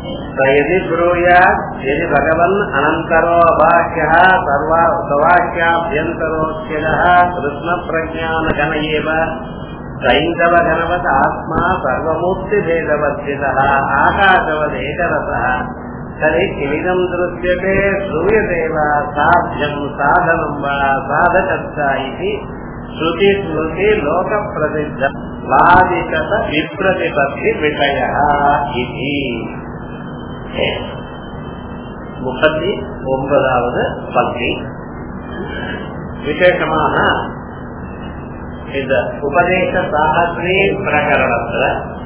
यदि ब्रूयात् यदि भगवन् अनन्तरो अवाक्यः सर्वा सवाक्याभ्यन्तरोच्यदः कृष्णप्रज्ञानगण एव सैन्दवगणवत् आत्मा सर्वमूर्तिभेदवर्जितः आकाशवदेकरसः तर्हि किमिदम् दृश्यते श्रूयते वा साध्यम् साधनम् वा साधकश्च इति श्रुति स्मृति लोकप्रसिद्ध वादिकत विप्रतिपत्ति विषयः इति முப்பத்தி ஒன்பதாவது பந்தி விசேஷமாக இந்த உபதேச சாகசிரி பிரகரணத்துல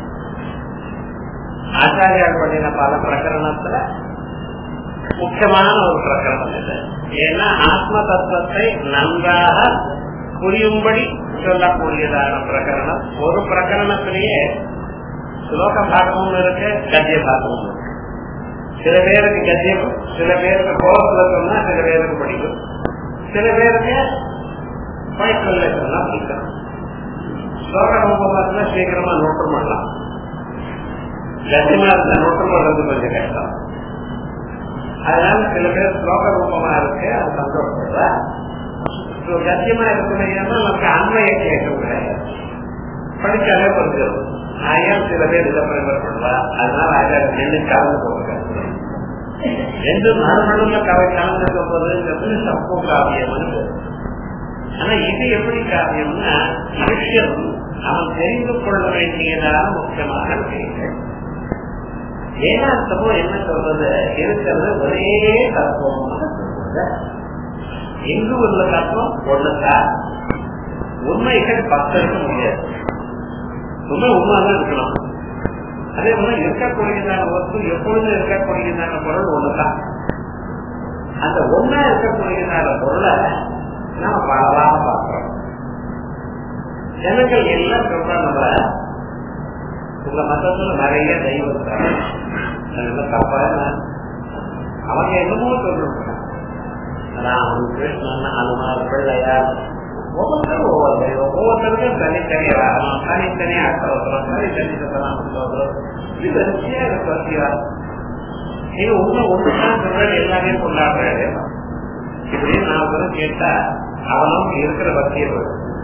ஆச்சாரியார் பண்ணின பல பிரகரணத்துல முக்கியமான ஒரு பிரகரணம் இது ஏன்னா ஆத்ம தத்துவத்தை நன்றாக புரியும்படி சொல்லக்கூடியதான பிரகரணம் ஒரு பிரகரணத்திலேயே ஸ்லோக பாகமும் இருக்கு கத்திய பாகமும் இருக்கு சில பேருக்கு கத்தியம் சில பேருக்கு கோபத்துல சொன்னா சில பேருக்கு பிடிக்கும் சில பேருக்கு பழக்கல்ல சொன்னா பிடிக்கும் ஸ்லோக ரூபமா சீக்கிரமா நோட்டம் பண்ணலாம் கத்தியமா இருந்தா நோட்டம் பண்றது கொஞ்சம் கஷ்டம் அதனால சில பேர் ஸ்லோக ரூபமா இருக்கு அது சந்தோஷப்படுற கத்தியமா இருக்கணும் நமக்கு அண்மைய கேட்க கிடையாது படிச்சாலே புரிஞ்சிடும் ஆயிரம் சில பேர் இதை பிரபர் பண்ணுவா அதனால அதை ரெண்டு கலந்து போக ரெண்டு மறுமணம்ல கவை கலந்து போறதுங்கிறது தப்பு காவியம் ஆனா இது எப்படி காவியம்னா மனுஷன் அவன் தெரிந்து கொள்ள வேண்டியதான முக்கியமான விஷயங்கள் வேதாந்தமும் என்ன சொல்றது இருக்கிறது ஒரே தத்துவமாக சொல்றது எங்கு உள்ள தத்துவம் ஒண்ணுதான் உண்மைகள் பத்து இருக்க முடியாது உண்மை உண்மைதான் இருக்கணும் அதே போல இருக்கக்கூடியதான வஸ்து எப்பொழுதும் இருக்கக்கூடியதான பொருள் ஒண்ணுதான் அந்த ஒன்னா இருக்கக்கூடியதான பொருளை நாம பலவாக பார்க்கிறோம் ஜனங்கள் எல்லாம் சொல்றாங்க உங்க மதத்துல நிறைய தெய்வம் தப்பா அவங்க என்னமோ சொல்றாங்க ராமன் கிருஷ்ணன் அனுமார் பிள்ளையார் ஒவ்வொருத்தரும் ஒவ்வொரு தெய்வம் ஒவ்வொருத்தருக்கும் தனித்தனி ராகனம் தனித்தனி அர்த்தவசரம் தனித்தனி சத்தனாமம் இது வரிசையா இருக்கு வரிசையா நீங்க உண்மை ஒண்ணுதான் சொல்றது எல்லாமே கொண்டாடுறாரு இப்படின்னு நான் கூட கேட்டா அவனும் இருக்கிற பக்தியை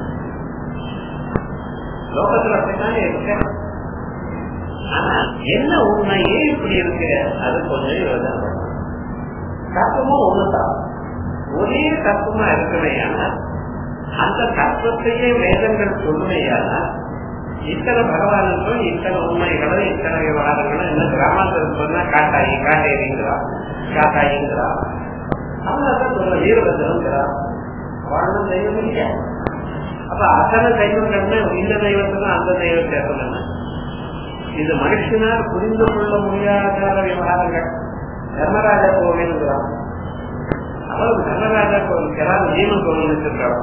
லோகத்துல அப்படித்தானே இருக்க ஆனா என்ன உண்மை ஏன் இப்படி இருக்கு அது கொஞ்சம் யோசனை தத்துவமும் ஒண்ணுதான் ஒரே தத்துவமா இருக்கணையான அந்த தத்துவத்தையே வேதங்கள் சொல்லுமையான இத்தனை பகவான்களும் இத்தனை உண்மைகளும் இத்தனை விவகாரங்களும் இந்த கிராமத்தில் சொன்னா காட்டாயி காட்டேரிங்கிறா காட்டாயிங்கிறா அவங்கதான் சொல்ல வீரபத்திரங்கிறா வாழ்ந்த தெய்வம் இல்ல அப்ப அத்தனை தெய்வங்கள்னா இந்த தெய்வத்துக்கும் அந்த தெய்வம் சேர்க்கணும் இது மனுஷனால் புரிந்து கொள்ள முடியாத விவகாரங்கள் தர்மராஜ கோவில்ங்கிறான் அவருக்கு தர்மராஜ கோவில் யாராவது ஜீவன் கோவில் வச்சிருக்காங்க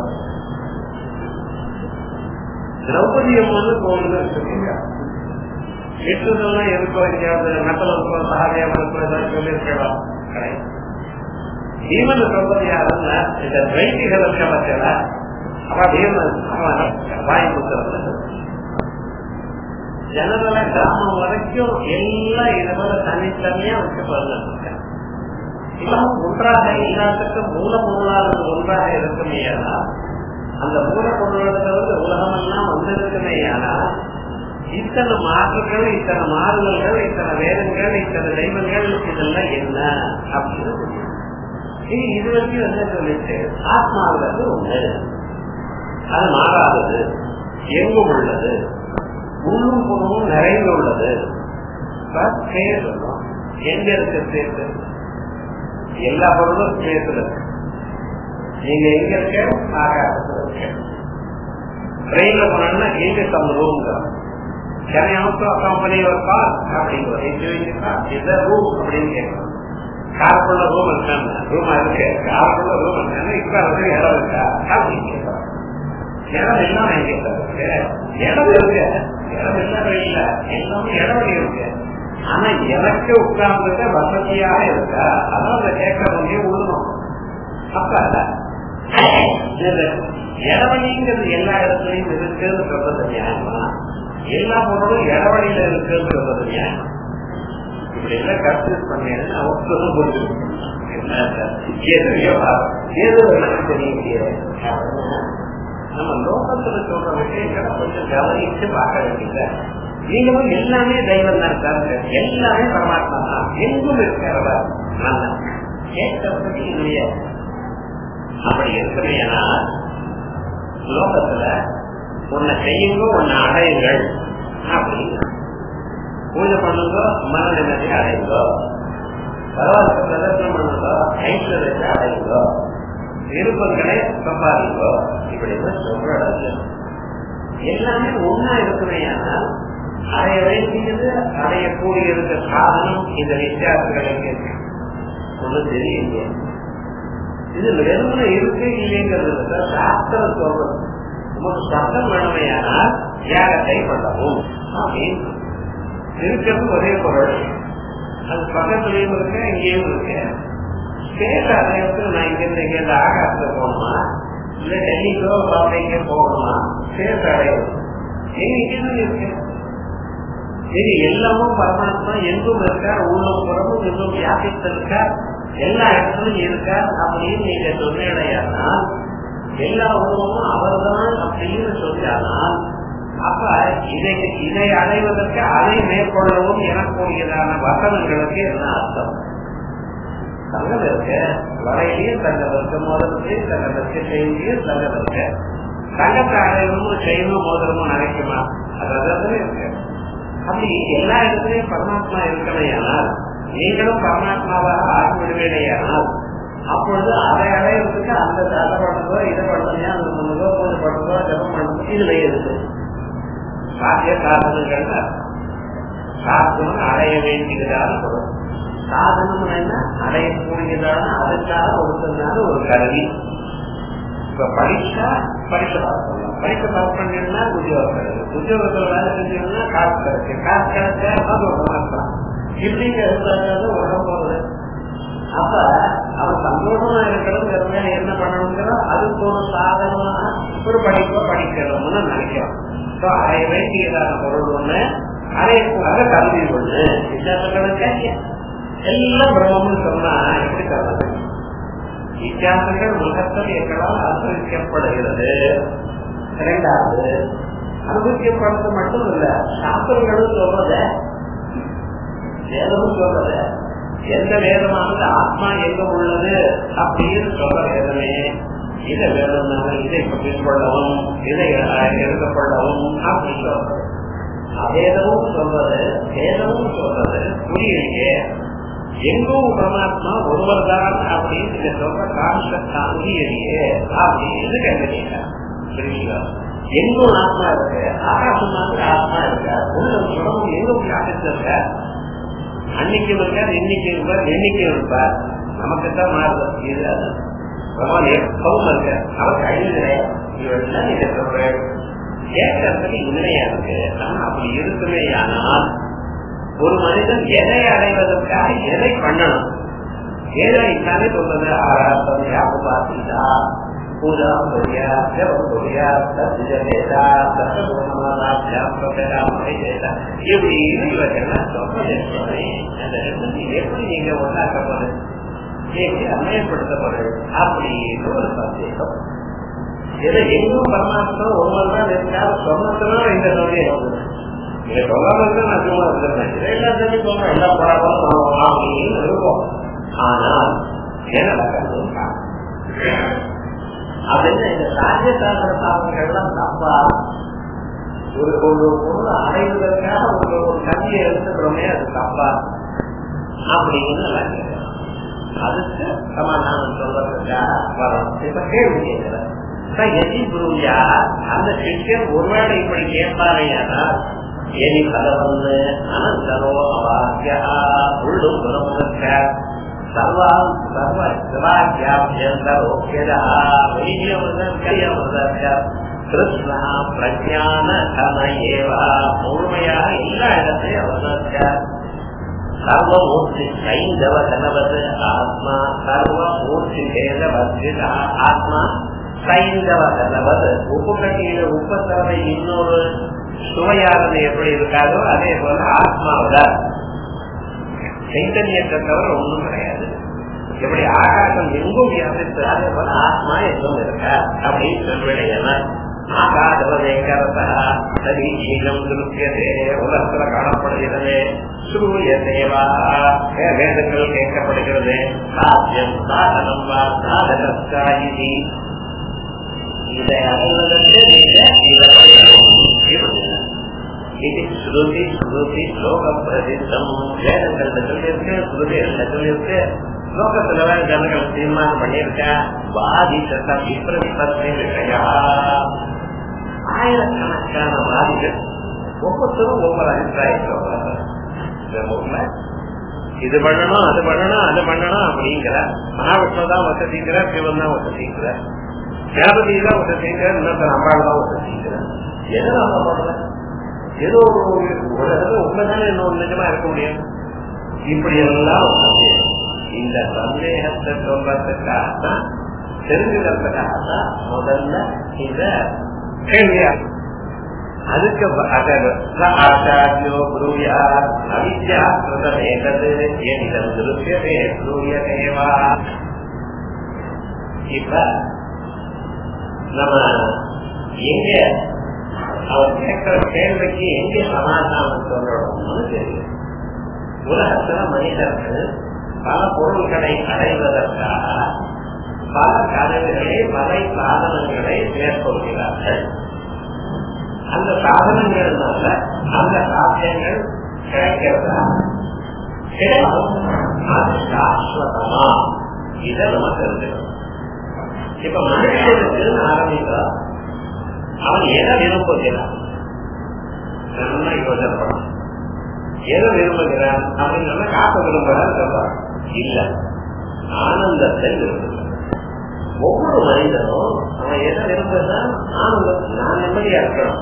திரௌபதி அம்மன் கோவில் வச்சிருக்கீங்க எட்டுதெல்லாம் எதுக்கோ எங்கேயாவது நக்கலுக்கோ சகாதேவனுக்கோ ஏதாவது சொல்லியிருக்கலாம் கிடையாது பீமன் திரௌபதி யாருன்னா இந்த வைத்திகள் இருக்க பத்தியா அவ பீமன் வாங்கி கொடுத்துறது ஜனதள கிராமம் வரைக்கும் எல்லாம் இதுபோல தனித்தனியா வச்சு பிறந்திருக்காங்க இவன் ஒன்றாக இல்லாததுக்கு மூல பொருளானது ஒன்றாக இருக்குமே அந்த மூல பொருளானது உலகம் எல்லாம் வந்திருக்குமே இத்தனை மாற்றுகள் இத்தனை மாறுதல்கள் இத்தனை வேதங்கள் இத்தனை தெய்வங்கள் இதெல்லாம் என்ன அப்படின்னு இது வரைக்கும் என்ன சொல்லிட்டு ஆத்மாவிலிருந்து ஒண்ணு அது மாறாதது எங்கும் உள்ளது உள்ளும் புறமும் நிறைந்து உள்ளது சொல்லும் எங்க இருக்கு சேர்த்து எல்லா பொருளும் ஸ்பேஸ்ல இருக்கு நீங்க எங்க இருக்க ஆகாசத்துல இருக்க ட்ரெயின்ல போனா எங்க தம் room Can I also accompany your car? அப்படிங்கிற ரூம் அப்படின்னு கேட்கணும் காருக்குள்ள ரூம் இருக்காங்க ரூம் இருக்கு காருக்குள்ள ரூம் இருக்காங்க இப்ப வந்து இடம் இருக்கா அப்படின்னு கேட்கலாம் இடம் எல்லாம் இடம் இருக்கு இடம் எல்லாமே இல்ல எல்லாமே இடம் இருக்கு ஆனா எனக்கு உட்கார்ந்துட்டு வசதியாக இருக்கா அதான் அதை கேட்க வேண்டிய உள்ளணும் அப்ப இடவழிங்கிறது எல்லா இடத்துலயும் இருக்குன்னு சொல்றது நியாயமா எல்லா பொருளும் இடவழியில இருக்குன்னு சொல்றது நியாயமா இப்படி எல்லாம் கன்ஃபியூஸ் பண்ணேன்னு அவசரம் புரிஞ்சுக்கணும் ஏதோ தெரியலையே நம்ம லோகத்துல சொல்ற விஷயங்களை கொஞ்சம் கவனிச்சு பார்க்க வேண்டியது நீங்களும் எல்லாமே தெய்வம் தான் சார் எல்லாமே பரமாத்மா தான் எங்கும் இருக்கிறவர் கேட்கறதுக்கு இல்லையே அப்படி இருக்கிறேன்னா லோகத்துல உன்னை செய்யுங்க உன்னை அடையுங்கள் அப்படின்னு பூஜை பண்ணுங்க மன நிம்மதி அடையுங்க பரவாயில்ல பிரதர்சனம் பண்ணுங்க ஐஸ்வர்யத்தை அடையுங்க விருப்பங்களை சம்பாதிங்கோ இப்படி சொல்றது எல்லாமே ஒன்னா இருக்குமையானால் அடைய வேண்டியது அடையக்கூடியதுக்கு காரணம் இந்த வித்தியாசங்களுக்கு ஒண்ணு தெரியல இது வெறுமன இருக்கு இல்லைங்கிறது சாஸ்திரம் சொல்றது உங்களுக்கு சத்தம் வேணுமையானால் தியாகத்தை பண்ணவும் அப்படின்னு இருக்கிறது ஒரே பொருள் அது பக்கத்துலயும் இருக்கு இங்கேயும் இருக்கு ஸ்டேட் அடையத்துக்கு நான் இங்கிருந்து இங்கிருந்து ஆகாசத்தை போகணுமா இல்ல டெல்லிக்கோ பாம்பேக்கோ போகணுமா ஸ்டேட் அடையும் எங்க இங்கதான் இருக்கு இது எல்லாமும் பரமாத்மா எங்கும் இருக்கார் உள்ளம் புறமும் எங்கும் வியாபித்திருக்கார் எல்லா இடத்துலயும் இருக்கார் அப்படின்னு நீங்க சொன்னீங்கன்னா எல்லா உருவமும் அவர்தான் அப்படின்னு சொன்னானால் அப்ப இதை இதை அடைவதற்கு அதை மேற்கொள்ளவும் எனக்கூடியதான வசனங்களுக்கு என்ன அர்த்தம் தங்கம் இருக்கு வரையிலையும் தங்கம் இருக்கு மோதிரத்திலையும் தங்கம் இருக்கு செய்தியும் தங்கம் இருக்கு தங்கத்தை அடையணும் செய்யணும் மோதிரமும் நினைக்குமா அது இருக்கு அப்படி எல்லா இடத்துலயும் பரமாத்மா இருக்கணையானால் நீங்களும் பரமாத்மாவாக ஆகிவிடுவேனையானால் அப்பொழுது அதை அடையிறதுக்கு அந்த அதை பண்ணுறதோ இதை பண்ணுறதோ அது பண்ணுறதோ பூஜை பண்ணுறதோ ஜபம் பண்ணுறதோ இதுல இருக்கு சாத்திய சாதனங்கள் சாத்தனம் அடைய வேண்டியதான பொருள் சாதனம் என்ன அடையக்கூடியதான அதற்காக ஒருத்தனால ஒரு கருவி இப்ப படிச்சா படிக்க பார்க்கணும் படிக்க பாஸ் பண்ணா உத்தியோகம் கிடையாது உத்தியோகத்துல வேலை செஞ்சோம்னா காசு கிடைக்கும் காசு கிடைச்சா நடத்தலாம் இப்படிங்கிறது உலகம் போறது அப்ப அவன் சந்தோஷமா இருக்கிறது என்ன பண்ணணுங்கிறோம் அதுக்கு ஒரு சாதனமாக ஒரு படிப்போ படிக்கணும்னு நினைக்கிறோம் அடைய வேண்டியதான பொருள் ஒண்ணு அடையக்கூடாத கல்வி ஒண்ணு வித்தியாசங்களுக்கு எல்லாம் பிரம்மம்னு சொன்னா எப்படி தருவது வித்தியாசங்கள் உலகத்தில் எங்களால் அனுபவிக்கப்படுகிறது இரண்டாவது அனுபவிக்கப்படுறது மட்டும் இல்ல சாஸ்திரங்களும் சொல்றத வேதமும் சொல்றது எந்த வேதமானது ஆத்மா எங்க உள்ளது அப்படின்னு சொல்ற வேதமே இதை வேதம் இதை கொள்ளவும் இதை எடுத்துக்கொள்ளவும் அப்படின்னு சொல்றது அவேதமும் சொல்றது வேதமும் சொல்றது புரியலையே எங்கும் பரமாத்மா ஒருவர் தான் அப்படின்னு நீங்க சொல்ற கான்செப்ட் புரியலையே அப்படின்னு கேட்கிறீங்க புரியுங்களா எங்கும் ஆத்மா இருக்கு ஆகாசம் மாதிரி ஆத்மா இருக்க உள்ள உடம்பு எங்கும் வியாபிச்சிருக்க அன்னைக்கு இருக்கார் இன்னைக்கு இருப்பார் என்னைக்கு இருப்பார் நமக்கு தான் மாறுது இது அது பகவான் எப்பவும் இருக்க அவர் கையில் கிடையாது இவெல்லாம் நீங்க சொல்றேன் கேட்கறதுக்கு இணையா இருக்கு ஆனா அப்படி இருக்குமே ஆனால் ஒரு மனிதன் எதை அடைவதற்காக எதை பண்ணணும் ஏதோ இல்லாமே சொல்றது ஆராத்தம் யாப்பு பார்த்தீங்களா பூஜா கொரியா ஜபம் கொரியா சத்யதேதா இப்படின்னு இவற்றெல்லாம் சொல்றது அந்த ரெண்டு எப்படி நீங்க ஒன்றாக்கப்படுது எப்படி அமயப்படுத்தப்படுது அப்படின்னு ஒரு சந்தேகம் இதை எங்கும் பரமாத்மா ஒருவர் தான் இருக்காரு சொன்னதுனால இந்த நோயே இதை சொல்லாம நான் சும்மா இருக்கிறேன் இதை எல்லாத்தையும் சொல்றேன் எல்லா பழக்கம் அப்படின்னு இருக்கும் ஆனால் என்ன நடக்கிறது அப்படின்னு இந்த ராஜ்ய சாஸ்திர சாதனைகள்லாம் தப்பா ஒரு ஒரு பொருள் அடைவதற்காக ஒரு ஒரு கல்வியை எடுத்துக்கிறோமே அது தப்பா அப்படின்னு நான் கேட்கிறேன் அதுக்கு சமாதானம் சொல்றதுக்காக வரும் இப்ப கேள்வி கேட்கிறேன் எதி குருவியா அந்த சிஷ்யன் ஒருவேளை இப்படி கேட்பாரையானால் எதி பலவந்து அனந்தரோ அவாக்கியா உள்ளும் குணமுக சர்வா சர்வ சிவாக்கியாபியந்தரோக்கியதா வைத்தியமிருதற்க கிருஷ்ணா பிரஜான கம ஏவா முழுமையாக எல்லா இடத்தையும் அவதற்க சர்வமூர்த்தி சைந்தவ கனவது ஆத்மா சர்வமூர்த்தி பேதவர்ஜிதா ஆத்மா சைந்தவ கனவது உப்பு கட்டியில உப்பு தரவை இன்னொரு சுவையானது எப்படி இருக்காதோ அதே போல ஆத்மாவில சைத்தன்யத்தை தவிர ஒண்ணும் கிடையாது எப்படி ஆகாசம் எங்கும் வியாபித்து அதே போல ஆத்மா எங்கும் இருக்கா அப்படின்னு சொல்வேன் ஆகாதவதேகரதா சரீரம் திருத்தியதே உலகத்துல காணப்படுகிறது சூரிய தேவா வேதங்கள் கேட்கப்படுகிறது சாத்தியம் சாதனம் வா சாதனஸ்காயினி இதை அறிவதற்கு நீங்க இதை படிக்கணும். இது ஸ்ருதி ஸ்ருதி ஸ்லோக பிரசித்தம் வேதங்கள் சொல்லியிருக்கு ஸ்ருதிகள் சொல்லியிருக்கு லோகத்துல வேற ஜனங்கள் தீர்மானம் பண்ணியிருக்கா வாதி சட்டம் விப்ரதிபத்தி விஷயா ஆயிரக்கணக்கான வாதிகள் ஒவ்வொருத்தரும் ஒவ்வொரு அபிப்பிராயத்தில் இது பண்ணணும் அது பண்ணணும் அது பண்ணணும் அப்படிங்கிற மகாவிஷ்ணு தான் வசதிங்கிற சிவன் தான் வசதிங்கிற கணபதி தான் வசதிங்கிற இன்னொருத்தர் அம்பாள் தான் வசதிங்கிற எது நம்ம பண்ணல ஏதோ ஒரு உலகத்துல உண்மைதானே இன்னொரு நிஜமா இருக்க முடியும் இப்படி எல்லாம் வந்து இந்த சந்தேகத்தை சொல்றதுக்காகத்தான் தெரிஞ்சுக்கிறதுக்காகத்தான் முதல்ல இந்த கேள்வியா அதுக்கு ஆச்சாரியோ குருயா அவித்யாகிருதமேதது என்னிடம் திருஷ்யதே சூரியதேவா இப்ப நம்ம எங்க அவர் கேட்கிற கேள்விக்கு எங்க சமாதானம் சொல்லணும்னு தெரியும் உலகத்துல மனிதர்கள் பல பொருள்களை அடைவதற்காக பல கதவுகளை பல சாதனங்களை மேற்கொள்கிறார்கள் அந்த சாதனங்கள்னால அந்த சாத்தியங்கள் கிடைக்கிறதா அது சாஸ்வதமா இதை நம்ம தெரிஞ்சுக்கணும் இப்ப மனுஷனுக்கு ஆரம்பித்தா அவன் எதை விரும்புகிறான் நல்லா யோசனை பண்ணணும் எதை விரும்புகிறான் அப்படின்னு சொன்னா காக்க விரும்புகிறான் சொல்றான் இல்ல ஆனந்தத்தை விரும்புகிறான் ஒவ்வொரு மனிதனும் அவன் எதை விரும்புகிறான் ஆனந்தம் நான் நிம்மதியா இருக்கணும்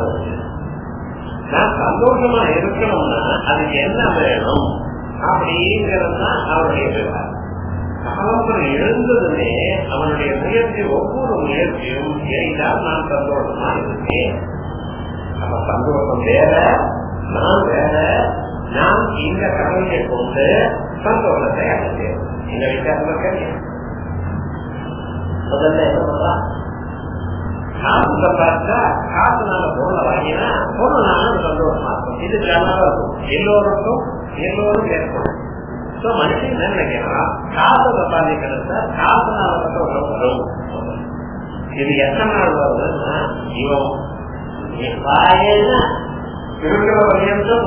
நான் சந்தோஷமா இருக்கணும்னா அதுக்கு என்ன வேணும் அப்படிங்கிறது தான் அவனுடைய விவகாரம் காலம்பரம் எழுந்ததுமே அவனுடைய முயற்சி ஒவ்வொரு முயற்சியும் எரிந்தால் நான் சந்தோஷமா இருக்கேன் அப்ப சந்தோஷம் வேற நான் வேற நான் இந்த கடமையை கொண்டு சந்தோஷத்தை அடைந்தேன் இந்த வித்தியாசம் தெரியும் முதல்ல என்ன பண்ணலாம் காசு சம்பாதிச்சா காசுனால பொருளை வாங்கினா பொருள்னால சந்தோஷமா இருக்கும் இது ஜனரா இருக்கும் எல்லோருக்கும் எல்லோரும் ஏற்படும் சோ மனுஷன் என்ன நினைக்கிறான் காசை சம்பாதிக்கிறது காசுனால சந்தோஷம் வரும் இது எத்தனை நாள் வருதுன்னா இவன் வாயில இருக்கிற பரியந்தம்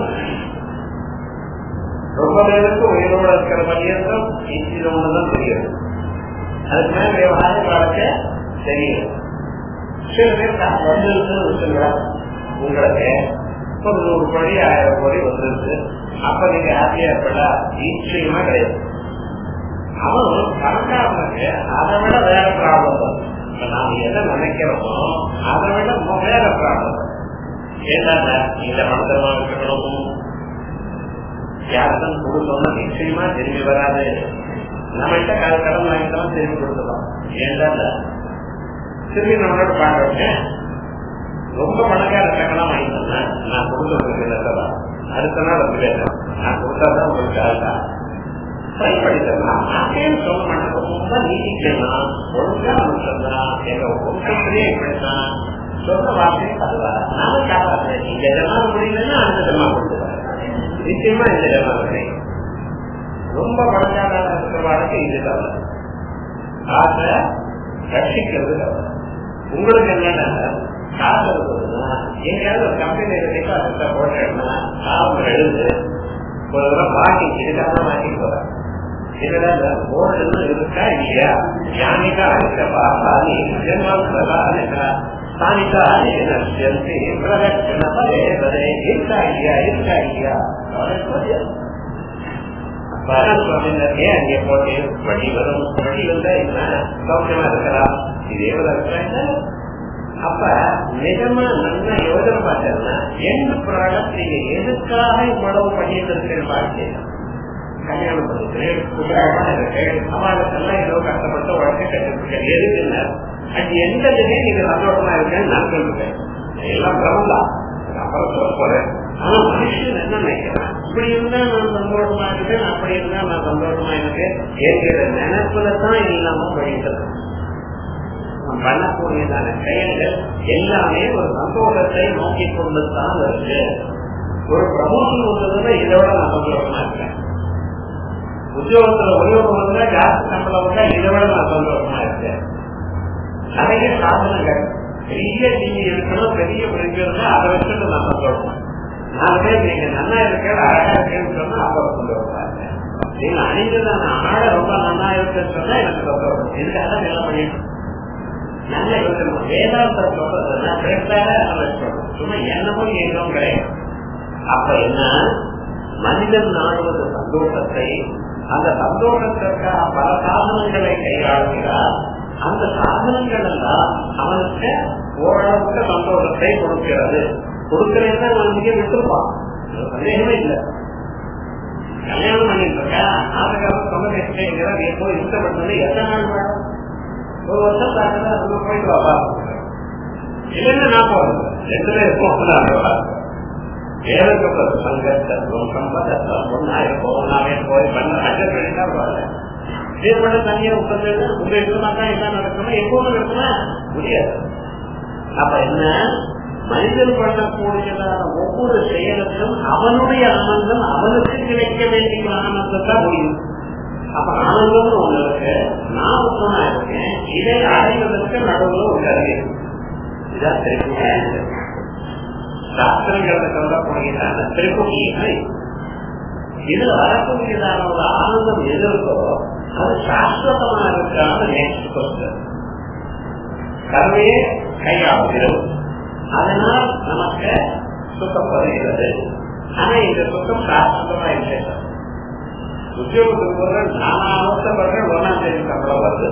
ரொம்ப பேருக்கு உயிரோட இருக்கிற பரியந்தம் இது ஒண்ணுதான் தெரியும் அதுக்கு மேல விவகாரம் வளர்க்க தெரியும் சில பேர் வந்துருக்கு சொல்றாங்க உங்களுக்கு ஒரு நூறு கோடி ஆயிரம் கோடி வந்துருக்கு அப்ப நீங்க ஹாப்பியா இருப்படா நிச்சயமா கிடையாது அவன் பணக்காரனுக்கு அதை விட வேற ப்ராப்ளம் வரும் இப்ப நாம எதை நினைக்கிறோமோ அதை விட வேற ப்ராப்ளம் ஏதாங்க இந்த மந்திரமா இருக்கணும் யாருக்கும் கொடுத்தோம்னா நிச்சயமா திரும்பி வராது நம்மகிட்ட கடன் கடன் வாங்கிட்டோம் திரும்பி கொடுத்துடலாம் ஏன்டா திரும்பி நம்மளோட பாக்குறோங்க ரொம்ப பணக்கார கடலாம் வாங்கிட்டோம்னா நான் கொடுத்துருக்கேன் அடுத்த நாள் வந்து வேணும் நான் கொடுத்தாதான் உங்களுக்கு ஆகுதா பயன்படுத்தலாம் அப்படின்னு சொல்ல மாட்டேன் ரொம்ப நீதிக்கலாம் ஒழுங்கா சொன்னா எங்க ஒழுக்கத்திலே இப்படித்தான் சொல்ற வார்த்தை அதுவா நாம காப்பாற்றுறேன் இந்த ஜென்மம் முடியலன்னா அந்த ஜென்மம் கொடுத்துருவேன் நிச்சயமா இந்த ஜென்மம் கிடைக்கும் ரொம்ப பணக்கார இருக்கிற வாழ்க்கை இது தவிர காசை ரட்சிக்கிறது தவிர உங்களுக்கு என்னன்னா காசு இருக்குதுன்னா எங்கேயாவது ஒரு கம்பெனியில டிபாசிட்ட போட்டேன்னா அவங்க எழுது ஒரு தடவை மாட்டி இதுக்காக மாட்டிட்டு போறாங்க இதுல இந்த போர்டு இருக்கா இல்லையா யானிகா இருக்கா சாணி ஜென்மாந்தா இருக்கா சாணிக்கா நஷ்யந்தி பிரதட்சண பலே பலே இருக்கா இல்லையா இருக்கா இல்லையா அங்கே போட்டு வட்டி வரும் வட்டி வந்தா என்ன சௌக்கியமா இருக்கலாம் இதே இருக்கிறாங்க அப்ப நிஜமா நல்லா யோஜனை பார்த்தேன்னா எந்த ப்ராடக்ட் நீங்க எதுக்காக இவ்வளவு பண்ணிட்டு இருக்கிற வாழ்க்கை கல்யாணம் பண்ணிக்கிறேன் குடும்பமா இருக்கேன் அவளுக்கெல்லாம் ஏதோ கஷ்டப்பட்டு உடனே கட்டிருக்கேன் எதுக்கு இல்லை அது எந்த இதுலயும் நீங்க சந்தோஷமா இருக்கேன்னு நான் சொல்லுவேன் எல்லாம் பிரபலம் அப்புறம் சொல்ல போறேன் ஆனா மனுஷன் என்ன நினைக்கிறான் இப்படி இருந்தா நான் சந்தோஷமா இருக்கேன் அப்படி இருந்தா நான் சந்தோஷமா இருக்கேன் என்கிற நினைப்புல தான் இல்லாம போயிட்டு நாம் பண்ணக்கூடியதான செயல்கள் எல்லாமே ஒரு சந்தோஷத்தை நோக்கி கொண்டுதான் இருக்கு ஒரு ப்ரமோஷன் வந்ததுன்னா இதோட நான் சந்தோஷமா இருக்கேன் உத்தியோகத்துல உத்தியோகம் வந்தா ஜாஸ்தி சம்பளம் வந்தா இதை விட நான் சந்தோஷமா இருக்கேன் நிறைய சாதனங்கள் பெரிய டிவி இருக்கணும் பெரிய பிரிவு இருந்தா அதை வச்சுட்டு நான் சந்தோஷமா நாலு பேர் நீங்க நல்லா இருக்க அழகா இருக்கேன்னு சொன்னா அப்ப சந்தோஷமா இருக்கேன் நீங்க அணிந்ததான ஆட ரொம்ப நல்லா இருக்குன்னு சொன்னா எனக்கு சந்தோஷம் இதுக்காக தான் எல்லாம் பண்ணிட்டு நல்ல யோசனை வேதாந்த சொல்றதுன்னா பெருசாக சொல்லணும் சும்மா என்னமும் எங்கும் கிடையாது அப்ப என்ன மனிதன் நாடுவது சந்தோஷத்தை அந்த சந்தோஷத்திற்காக பல சாதனங்களை கையாளுகிறார் அந்த சாதனங்கள் எல்லாம் அவனுக்கு ஓரளவுக்கு சந்தோஷத்தை கொடுக்கிறது கொடுக்கிறேன்னா அவன் மிக விட்டுருப்பான் சந்தேகமே இல்லை கல்யாணம் பண்ணிட்டு இருக்கா ஆதரவு சமதிக்கிறார் எப்போ இஷ்டப்பட்டது எத்தனை நாள் வேணும் ஒரு வருஷம் தாக்குதா நம்ம போயிட்டு வாப்பா இல்லைன்னு நான் போறது ரெண்டு பேர் போகலாம் ஏழக்கப்பட்ட சங்கத்தம் சம்பதத்தம் ஒன்னாயிரம் ஒன்னாவே போய் பண்ண அஜர் பண்ணிட்டா போகல ஏற்பட்ட தனியா உட்காந்து உங்க இருக்கமாக்கா என்ன நடக்கணும் எப்போது நடக்குமா முடியாது அப்ப என்ன மனிதன் பண்ணக்கூடியதான ஒவ்வொரு செயலுக்கும் அவனுடைய ஆனந்தம் அவனுக்கு கிடைக்க வேண்டிய ஆனந்தத்தை முடியும் அப்ப ஆனந்தம்னு ஒண்ணு இருக்கு நான் உத்தமா இருக்கேன் இதை அடைவதற்கு நடுவில் ஒரு கருவி இதான் திருப்பி சாஸ்திரங்களுக்கு சொல்லக்கூடியதான திருப்பதியை இதுல வரக்கூடியதான ஒரு ஆனந்தம் எது இருக்கோ அது சாஸ்வதமா இருக்கான்னு நெக்ஸ்ட் கொஸ்டின் கருவையே கையாளுகிறோம் அதனால் நமக்கு சுத்தப்படுகிறது ஆனா இந்த சுத்தம் சாஸ்வதமா இல்லை உத்தியோகத்துக்கு போற நானாவசப்படுறேன் ஒன்னாம் தேதி சம்பளம் வருது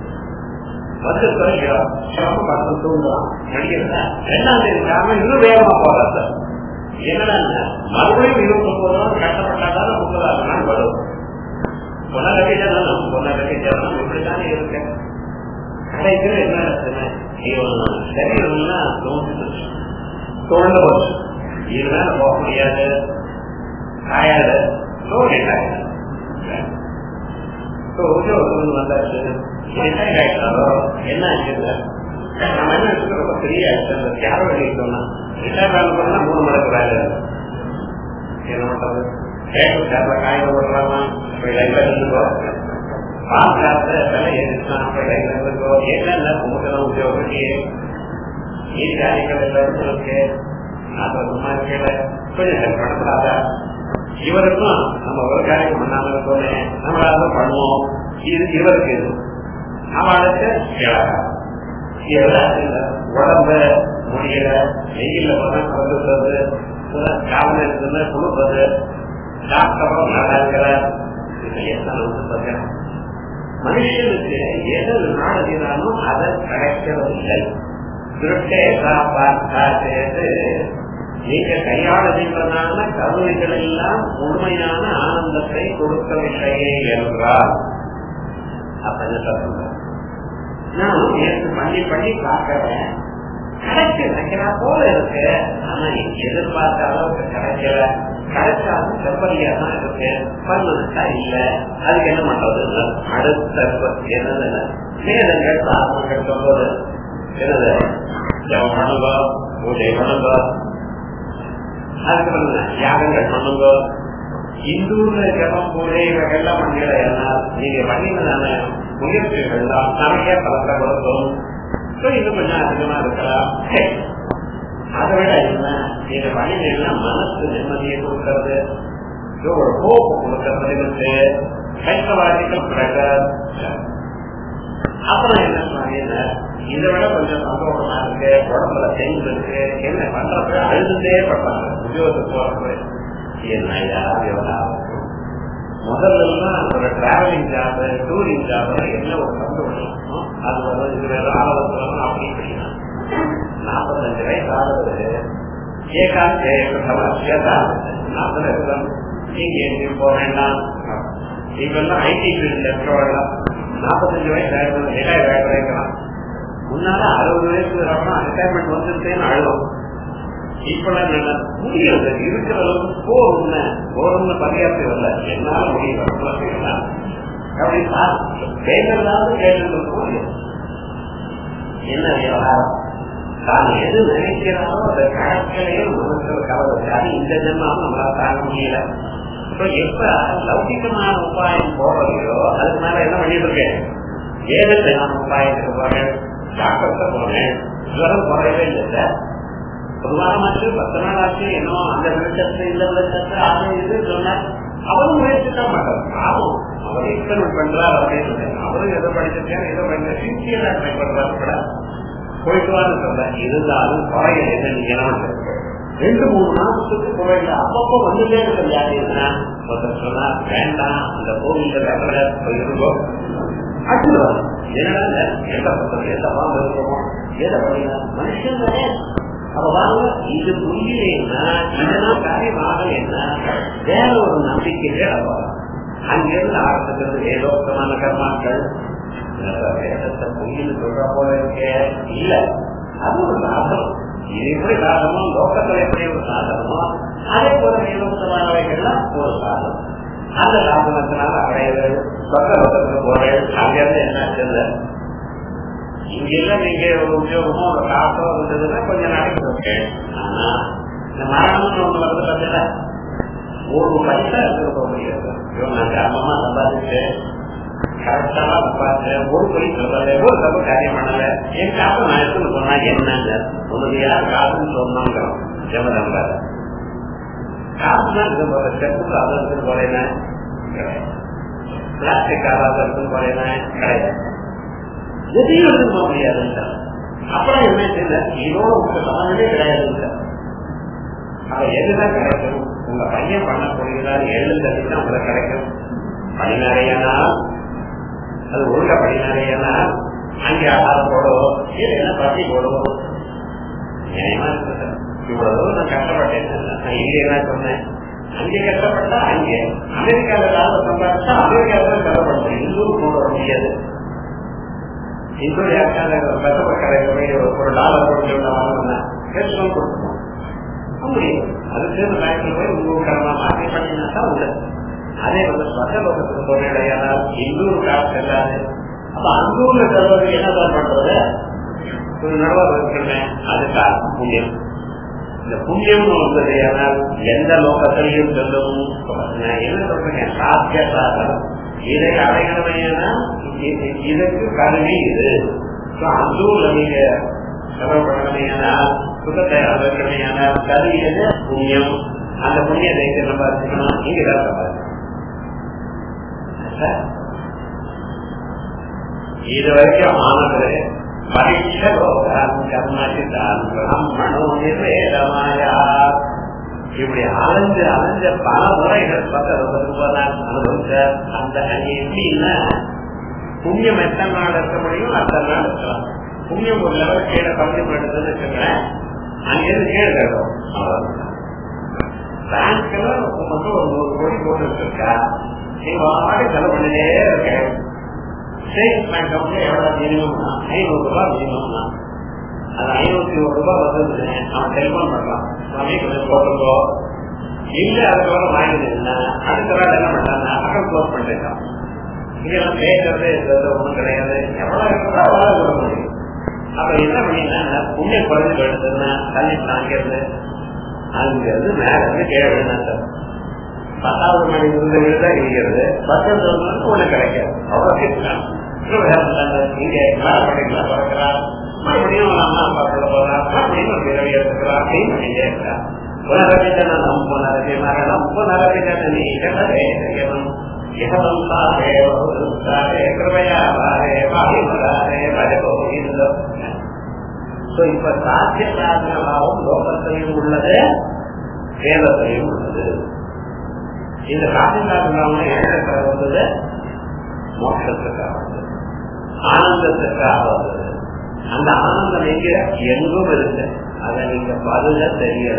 வந்து குறைக்கிறோம் சிரமம் பார்த்து தூங்குறோம் நடிக்கிறதா ரெண்டாம் தேதி காரணம் இன்னும் வேகமா போறது என்னடா மறுபடியும் இருபத்தி ஒன்பது நாள் கஷ்டப்பட்டாதான் முப்பதாயிரம் நாள் வரும் பொன்னகை ஜனம் பொன்னகை ஜனம் இப்படித்தானே இருக்கு கடைசியில் என்ன நடக்குது சரீரம்லாம் தோண்டு போச்சு இதுதான் போக முடியாது காயாது தோணி காயாது வந்தாச்சு என்ன ஆச்சுங்க நம்ம என்ன ரொம்ப பெரிய யாரோ எழுதிட்டோம்னா ரிட்டையர் பண்ணா மூணு மடங்கு வேலை என்ன பண்றது கேட்டு காய்கறி போடுறாமா லைஃப்ல இருந்துக்கோ பால் காத்த விலை எதிர்த்தா லைஃப்ல இருந்துக்கோ என்னென்ன உங்களுக்கு உத்தியோகம் ஈடு காரியங்கள் எல்லாருக்கும் இருக்கு நான் சும்மா இருக்கல கொஞ்சம் ஹெல்ப் பண்ணக்கூடாதா இவருக்கும் நம்ம ஒரு காரியம் பண்ணாம இருக்கோமே நம்மளால பண்ணுவோம் இது இவருக்கு இது அவளுக்கு உடம்ப முடியல வெயில போனா கலந்துறது காவல இருக்குன்னு குழுப்பது டாக்டரும் நல்லா இருக்கிற மனுஷனுக்கு எது நாடுகிறானோ அதை கிடைக்கிறதில்லை திருட்டே காப்பாற்று நீங்க கையாளுகின்றதான கருவிகள் எல்லாம் முழுமையான ஆனந்தத்தை கொடுக்கவில்லையே என்றால் அப்படின்னு சொல்றாங்க நான் நேற்று பண்ணி பண்ணி பார்க்கிறேன் கிடைக்கு கிடைக்கிறா போல இருக்கு ஆனா எதிர்பார்த்த அளவுக்கு கிடைக்கல கிடைச்சாலும் செப்பலியா தான் இருக்கு பர்மனண்டா இல்ல அதுக்கு என்ன பண்றது அடுத்த என்னது வேதங்கள் சாதனங்கள் சொல்றது என்னது ஜபம் பண்ணுங்க பூஜை பண்ணுங்க அதுக்கு யாகங்கள் பண்ணுங்க இந்தூர்ல ஜபம் பூஜை இவைகள்லாம் பண்ணல நீங்க பண்ணினதான முயற்சிகள் தான் நிறைய பலத்தை கொடுக்கும் இன்னும் கொஞ்சம் அதிகமா இருக்கலாம் அதை விட என்ன நீங்க பண்ணினீங்கன்னா மனசு நிம்மதியை கொடுக்கறது ஒரு கோப்பு கொடுக்கறது இருக்கு கைத்தவாதிகள் பிறகு அப்புறம் என்ன சொன்னீங்க இதை விட கொஞ்சம் சந்தோஷமா இருக்கு உடம்புல தெய்வு இருக்கு என்ன பண்றது அழுதுட்டே பண்றாங்க உத்தியோகத்துக்கு போறது என்னையா எவ்வளவு முதல்ல ஒரு டிராவலிங் ஜாப் டூரிங் ஜாப் என்ன ஒரு சந்தோஷம் அது வந்து இது வேற ஆலோசனை அப்படி இப்படின்னா நாற்பத்தஞ்சு வயசு ஆகுது ஏகாந்தே நாற்பது இருக்கலாம் நீங்க எங்கேயும் போக வேண்டாம் இப்பெல்லாம் ஐடி ஃபீல்ட்ல இருக்கிறவங்களாம் நாற்பத்தஞ்சு வயசு ஆயிரம் ரிட்டையர் ஆகிட்டு வைக்கலாம் முன்னால அறுபது வயசு வரணும் ரிட்டையர்மெண்ட் வந்துருச்சேன்னு அழுவோம் இப்ப முடியாது இருக்கிற அளவுக்கு போகும் போதும்னு பரியாசம் இல்லை என்னால முடியும் செய்யலாம் அப்படி கேட்கறதாவது கேட்டு என்ன விவகாரம் தான் எது நினைக்கிறாரோ அந்த கணக்கிலையும் மனசுல கலந்துருக்காரு இந்த ஜென்மாவும் நம்மளால தாங்க முடியல இப்ப எப்ப லௌகிகமான உபாயம் போறதையோ அதுக்கு மேல என்ன பண்ணிட்டு இருக்கேன் ஏதத்தை நான் உபாயத்துக்கு போறேன் டாக்டர்கிட்ட போறேன் ஜுவரம் குறையவே இல்லை பொதுவானமாச்சு பத்து நாள் ஆச்சு என்னோ அந்த வெளிச்சத்து இந்த வெளிச்சத்து அது இது சொன்ன அவரும் முயற்சி தான் மாட்டார் ஆகும் அவர் எக்ஸ்பெரிமெண்ட் பண்றாரு அப்படின்னு அவரும் எதோ படிச்சிருக்காரு ஏதோ படிச்ச சின்சியரா ட்ரை பண்றாரு கூட போயிட்டு வான்னு சொல்ல இருந்தாலும் குறைய என்ன நீங்க என்ன ரெண்டு மூணு மாசத்துக்கு குறையில அப்பப்போ வந்துட்டே இருக்க வியாதினா ஒருத்தர் சொன்னா வேண்டாம் அந்த கோவில் போயிருந்தோம் அச்சுதான் என்னடா எந்த பக்கம் எந்த பாம்பு இருக்கோமோ எதை பண்ணினா மனுஷன் தானே அப்ப வாங்க இது புரியலைன்னா இதெல்லாம் காரியமாக என்ன வேற ஒரு நம்பிக்கையே அங்கிருந்து ஆரம்பிக்கிறது ஏதோத்தமான கர்மாக்கள் வேதத்தை பொய்னு சொல்ற போல இருக்க இல்ல அது ஒரு சாதனம் இது எப்படி சாதனமோ லோகத்துல எப்படி ஒரு சாதனமோ அதே போல ஏதோத்தமானவைகள்லாம் ஒரு சாதனம் அந்த சாதனத்தினால அடையிறது சொந்த லோகத்துக்கு போறேன் அங்கிருந்து என்ன ஆச்சுது இங்கெல்லாம் நீங்க ஒரு உத்தியோகமோ ஒரு காசோ இருந்ததுன்னா கொஞ்சம் நாளைக்கு ஓகே ஆனா இந்த மரணம்னு ஒண்ணு வந்து பார்த்தீங்கன்னா ஒரு பைசா எடுத்துட்டு போக முடியாது நான் கிராமமா சம்பாதிச்சு கரெக்டா பார்த்தேன் ஒரு பொய் சொல்லல ஒரு தப்பு காரியம் பண்ணல என் காசை நான் எடுத்துன்னு சொன்னா என்னங்க உங்களுக்கு யார் காசுன்னு சொன்னாங்க ஜெமதம்பாத காசு தான் இருக்கு போற செப்புக்கு அதை எடுத்துட்டு போறேன்னா பிளாஸ்டிக் காராக எடுத்துட்டு போறேன்னா கிடையாது எதையும் எடுத்துட்டு போக முடியாது அப்புறம் என்ன செய்யல இதோட உங்களுக்கு சமந்தமே கிடையாது அப்ப எதுதான் கிடைக்கும் உங்க பையன் பண்ணக்கூடியதான் எழுதுறதுக்கு உங்களுக்கு கிடைக்கும் பதினாறையானா அது ஒழுங்க படினாலேனா அங்கே ஆகாரம் போடுவோம் என்ன பசி போடுவோம் இவ்வளவு நான் கஷ்டப்பட்டேன் நான் இங்கே என்ன சொன்னேன் அங்கே கஷ்டப்பட்டா அங்கே அமெரிக்காவில லாபம் சம்பாதிச்சா அமெரிக்காவில கஷ்டப்பட முடியும் இந்தூர் கொண்டு வர முடியாது இந்தூர் யாருக்கான கஷ்டப்பட்ட ஒரு டாலர் போட்டு வாங்கினா பேசணும் கொடுக்கணும் முடியும் அது சேர்ந்து பேங்க்ல போய் உங்க கடமா மாற்றி பண்ணினா தான் உண்டு அதே வந்து ஸ்வர்ணலோகத்துக்கு போனால் இன்னொரு காசு இல்லாது அப்ப அந்த ஊர்ல செல்வது என்னதான் பண்றது ஒரு நடுவர் இருக்கிறேன் அது காசு புண்ணியம் இந்த புண்ணியம்னு வந்தது ஆனால் எந்த லோகத்திலையும் செல்லவும் நான் என்ன சொல்றேன் சாத்திய சாதனம் இதை அடையணுமையானா இதற்கு கருவி இது அந்த ஊர்ல நீங்க செலவு பண்ணணுமையானா சுகத்தை அடையணுமையானா கருவி எது புண்ணியம் அந்த புண்ணியத்தை சம்பாதிக்கணும் இங்க தான் சம்பாதிக்கணும் இது வரைக்கும் ஆனது பரீட்ச லோகம் கர்மசிதான் பிராமணோ நிவேதமாயா இப்படி அலைஞ்சு அலைஞ்ச பல முறைகள் பக்கத்துக்கு போதான் அனுபவிச்ச அந்த எப்படின்னா புண்ணியம் எத்தனை நாள் இருக்க முடியும் அத்தனை நாள் இருக்கலாம் புண்ணியம் ஒரு லெவல் கீழே கம்மி பண்ணுறதுன்னு வச்சுக்கிறேன் அங்கிருந்து கீழே கேட்கும் பேங்க்ல மட்டும் ஒரு நூறு கோடி போட்டு வச்சிருக்கா நீங்க வாடி செலவு பண்ணிட்டே இருக்கேன் சேவிங்ஸ் பேங்க் அக்கௌண்ட்ல எவ்வளவு மினிமம்னா ஐநூறு ரூபாய் மினிமம்னா அது ஐநூத்தி ஒரு ரூபாய் வந்து அவன் டெலிபோன் பண்றான் சுவாமி கொஞ்சம் போட்டுக்கோ இல்ல அதுக்கப்புறம் வாங்கினா அடுத்த நாள் என்ன பண்றாங்க அக்கௌண்ட் க்ளோஸ் பண்ணிட்டான் இதெல்லாம் பேசுறது இருக்கிறது ஒண்ணும் கிடையாது எவ்வளவு இருக்கிறதோ அவ்வளவு சொல்ல முடியும் அப்ப என்ன பண்ணீங்கன்னா புண்ணியம் குறைஞ்சு எடுத்ததுன்னா தண்ணி தாங்கிறது அங்கிருந்து மேல இருந்து கீழே விழுந்தாங்க பத்தாவது மணி இருந்து விழுதா இருக்கிறது பத்தாவது ஒண்ணு கிடைக்காது அவ்வளவு இங்க கிளாஸ் படிக்கலாம் பிறக்கிறார் மறுபடியும் அம்மா அப்பா சொல்ல போறான் மறுபடியும் ஒரு பிறவி எடுத்துக்கிறான் அப்படின்னு பண்ணிட்டே இருக்கிறான் புனரபிதன நம் புனரபிமரணம் புனரபிதன நீ ஜகதே செய்யணும் இகதம் சாரே சாரே கிருபையா வாரே பாதிமராரே பஜகோ இருந்தோம் இப்ப சாத்திய சாதனமாகவும் லோகத்திலையும் உள்ளது வேதத்திலையும் உள்ளது இந்த சாத்திய சாதனம் எதற்காக வந்தது மோட்சத்துக்காக வந்தது ஆனந்தத்துக்காக வந்தது அந்த ஆனந்தம் எங்க எங்கும் இருக்கு அதை நீங்க பருக தெரியல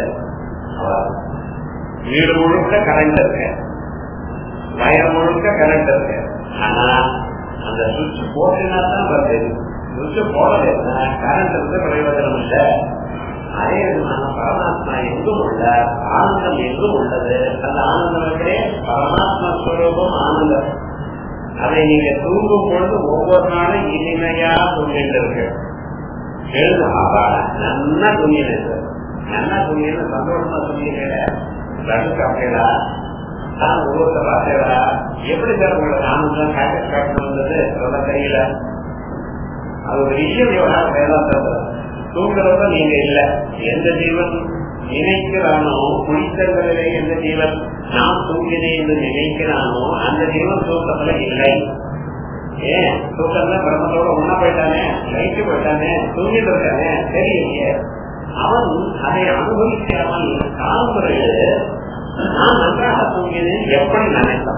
வீடு முழுக்க கரண்ட் இருக்கு வயல் முழுக்க கரண்ட் இருக்கு ஆனா அந்த சுவிட்ச் போட்டுனா தான் வருது சுவிட்ச் போடலைன்னா கரண்ட் இருந்து பிரயோஜனம் இல்லை அதே விதமான பரமாத்மா எங்கும் உள்ள ஆனந்தம் எங்கும் உள்ளது அந்த ஆனந்தம் எப்படியே பரமாத்மா ஸ்வரூபம் ஆனந்தம் அதை நீங்க தூங்கும் பொழுது ஒவ்வொரு நாளும் இனிமையா தூங்கிட்டு எழுது அப்பாடா நல்லா தூங்கினது நல்லா தூங்கின சந்தோஷமா தூங்கினீங்க அப்படியா நான் ஒவ்வொருத்த பார்த்தா எப்படி சார் உங்களுக்கு ஆனந்தம் சாட்டிஸ்பாக்சன் வந்தது சொல்ல தெரியல அது ஒரு விஷயம் விவகாரம் வேதாந்தம் தூங்குறப்ப நீங்க இல்ல எந்த ஜீவன் நினைக்கிறானோ குளித்தல்களிலே எந்த ஜீவன் நான் தூங்கினேன் என்று நினைக்கிறானோ அந்த ஜீவன் தூக்கத்துல இல்லை ஏன் தூக்கத்துல பிரம்மத்தோட ஒன்னா போயிட்டானே லைட்டு போயிட்டானே தூங்கிட்டு இருக்கானே தெரியலையே அவன் அதை அனுபவிக்காமல் காலமுறையில் நான் நன்றாக தூங்கினேன் எப்படி நினைத்தான்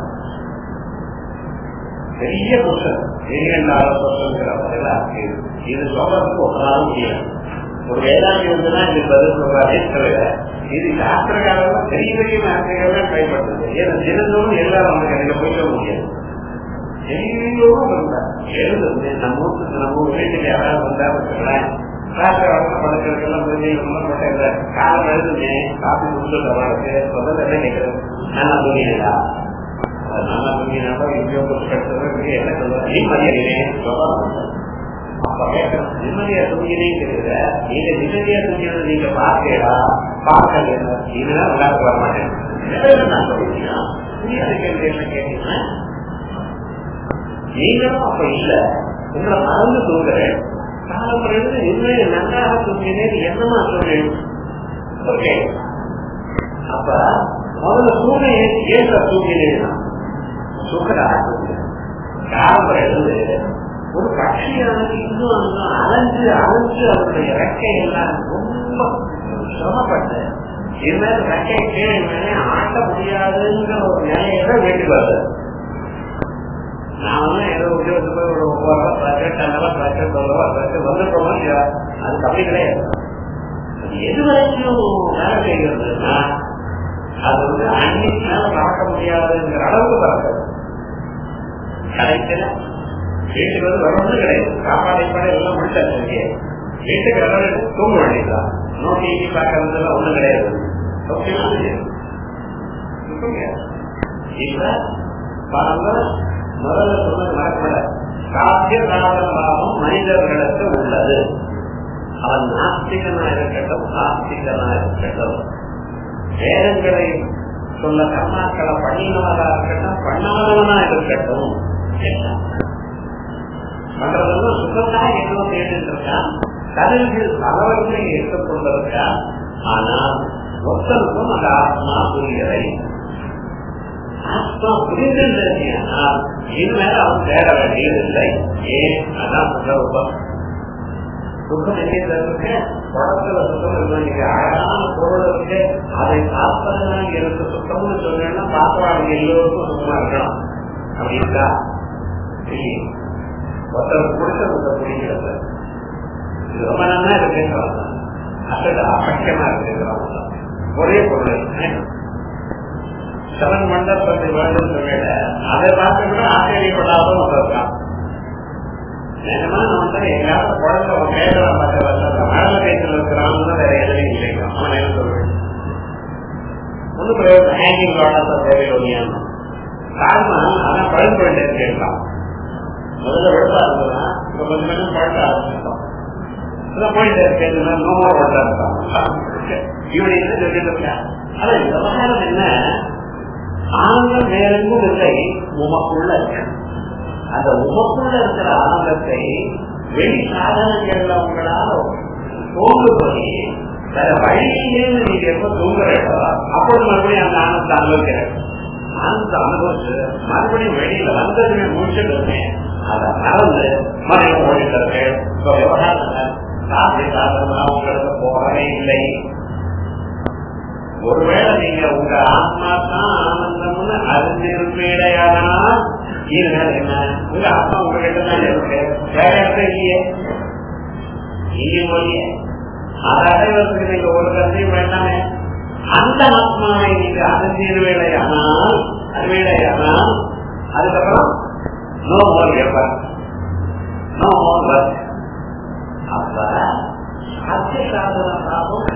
பெரிய புத்தகம் இரண்டாவது புத்தகம் இது சொல்றதுக்கு ஒன்றாலும் முடியாது ஒரு வேதாந்தி வந்துன்னா இது பதில் சொல்றாரே தவிர இது சாஸ்திரகாரம் பெரிய பெரிய நாட்கள் பயன்படுத்துது ஏன்னா தினந்தோறும் எல்லாரும் அவங்க கடையில போயிட முடியாது எல்லோரும் வந்தார் எழுது நம்ம ஊருக்கு நம்ம ஊர் வீட்டுக்கு யாராவது வந்தா வச்சுக்கலாம் படுக்கிறதுக்கெல்லாம் காலம் எழுதுங்க காப்பி கொடுத்துட்டு அவளுக்கு சொல்றது என்ன கேட்கறது நல்லா துணியா நல்லா துணியா எங்கேயோ கட்டுறது என்ன சொல்றது நிம்மதியே அப்ப கேட்கணும் நிம்மதியா தூங்கினேங்கிறத நீங்க நிம்மதியா தூங்கினது நீங்க பார்க்கலா பார்க்கல இதெல்லாம் விளையாட்டு வர மாட்டேன் புரியாத கேள்வி என்ன கேட்டீங்கன்னா நீங்களும் அப்ப இல்ல உங்களை மறந்து தூங்குறேன் காலப்படையில உண்மையை நன்றாக தூங்கினேன் என்னமா சொல்றேன் ஓகே அப்ப முதல்ல தூங்க ஏன் தூங்கினேன் சுகராக தூங்கினேன் காலப்படையிலிருந்து ஒரு பட்சியானது இன்னும் அலைஞ்சு அலைஞ்சு அவருடைய ரெக்கை எல்லாம் ரொம்ப சிரமப்பட்டு இருந்தாலும் ரெக்கை கீழே ஆட்ட முடியாதுங்கிற ஒரு நிலையில வேண்டி வருது நான் ஏதோ உத்தியோகத்துக்கு போய் ஒரு ஒவ்வொரு பட்ஜெட் அந்த பட்ஜெட் பட்ஜெட் வந்துட்டோம் அதுக்கு அப்படி கிடையாது எது வரைக்கும் வேலை செய்கிறதுனா அது வந்து அன்னைக்கு மேல பார்க்க முடியாதுங்கிற அளவுக்கு பறக்கிறது கடைசியில வீட்டுக்கு வந்து வரணும் கிடையாது சாப்பாடு பாடு எல்லாம் முடிச்சாச்சு வீட்டுக்கு வர தூங்க வேண்டியதுதான் நோ டிவி பார்க்கறதுலாம் ஒண்ணும் கிடையாது இப்ப பாருங்க முதல்ல சொன்னது மறக்கப்பட சாத்திய காரணமாகவும் மனிதர்களுக்கு உள்ளது அவன் நாஸ்திகனா இருக்கட்டும் நாஸ்திகனா இருக்கட்டும் வேதங்களை சொல்ல கர்மாக்களை பண்ணினவனா இருக்கட்டும் பண்ணாதவனா இருக்கட்டும் பண்றதெல்லாம் சுகத்தான் என்ன தேடிட்டு இருக்கான் கடல்கள் பலவர்களை ஏற்றுக்கொண்டிருக்கான் ஆனால் ஒருத்தருக்கும் அந்த ஆத்மா புரியலை ஆத்மா புரிந்திருந்தால் இனிமேல் அவன் தேட வேண்டியதில்லை ஏன் அதான் சுகம் சுகம் எங்கே இருக்கு படத்துல சுகம் இருக்கு அழகான பொருள் இருக்கு அதை பார்ப்பதெல்லாம் எனக்கு சுத்தம்னு சொன்னா பார்க்கறாங்க எல்லோருக்கும் சுத்தமா இருக்கணும் அப்படி இருக்கா ஒருத்தருக்கு பிடிச்ச ஒருத்தர் பிடிக்கிறது இது ரொம்ப நல்லா இருக்குங்கிறாங்க அசடு அபட்சமா இருக்குங்கிறாங்க ஒரே பொருள் செவன் மண்டல் பற்றி வேண்டும் சொல்ல அதை பார்த்து கூட ஆச்சரியப்படாத ஒருத்தர் இருக்கான் நிஜமா நம்ம எங்கேயாவது குழந்தை அவன் கேட்கலாம் பார்த்து மேல கைத்தில் இருக்கிறான்னு வேற எதுவும் இல்லைங்க அவன் என்ன சொல்றேன் ஒன்றும் பிரயோஜனம் ஹேங்கிங் லாடாத தேவையில்லையான்னு காரணம் அதான் பழுது போயிட்டே கேட்கலாம் முதல்ல விழுப்பா இருந்ததுன்னா இப்ப கொஞ்சம் கொஞ்சம் பழக்க ஆரம்பிச்சிட்டோம் போயிட்டே இருக்கேன் நோமா ஓட்டா இருக்கான் இவனை என்ன சொல்லிட்டு இருக்கேன் ஆனா இந்த விவகாரம் என்ன ஆனந்தம் வேறெங்கும் இல்லை உமக்குள்ள இருக்கு அந்த உமக்குள்ள இருக்கிற ஆனந்தத்தை வெளி சாதனங்கள்ல உங்களால தோன்று போய் வேற வழியிலே நீங்க எப்ப தூங்குறீங்களோ அப்போது மறுபடியும் அந்த ஆனந்தத்தை அனுபவிக்கிறேன் ஆனந்தத்தை அனுபவிச்சு மறுபடியும் வெளியில வந்ததுமே முடிச்சிட்டு அதை மறந்து மறுபடியும் ஓடிட்டு இருக்கேன் விவகாரம் சாப்பிட்டு சாதனா உங்களுக்கு போகவே இல்லை ஒருவேளை நீங்க உங்க ஆத்மா தான் ஆனந்தம்னு அறிஞ்சிருப்பீடையானால் என்ன உங்க ஆத்மா உங்ககிட்ட தான் இருக்கு வேற இடத்துல இல்லையே இங்கேயும் போலியே அதை அடைவதற்கு நீங்க ஒரு கருத்தையும் வேண்டாமே அந்த ஆத்மாவை நீங்க அறிஞ்சிருவேடையானால் அறிவேடையானால் அதுக்கப்புறம் no more ever no more work அப்ப சாத்திய சாதனமாகவும்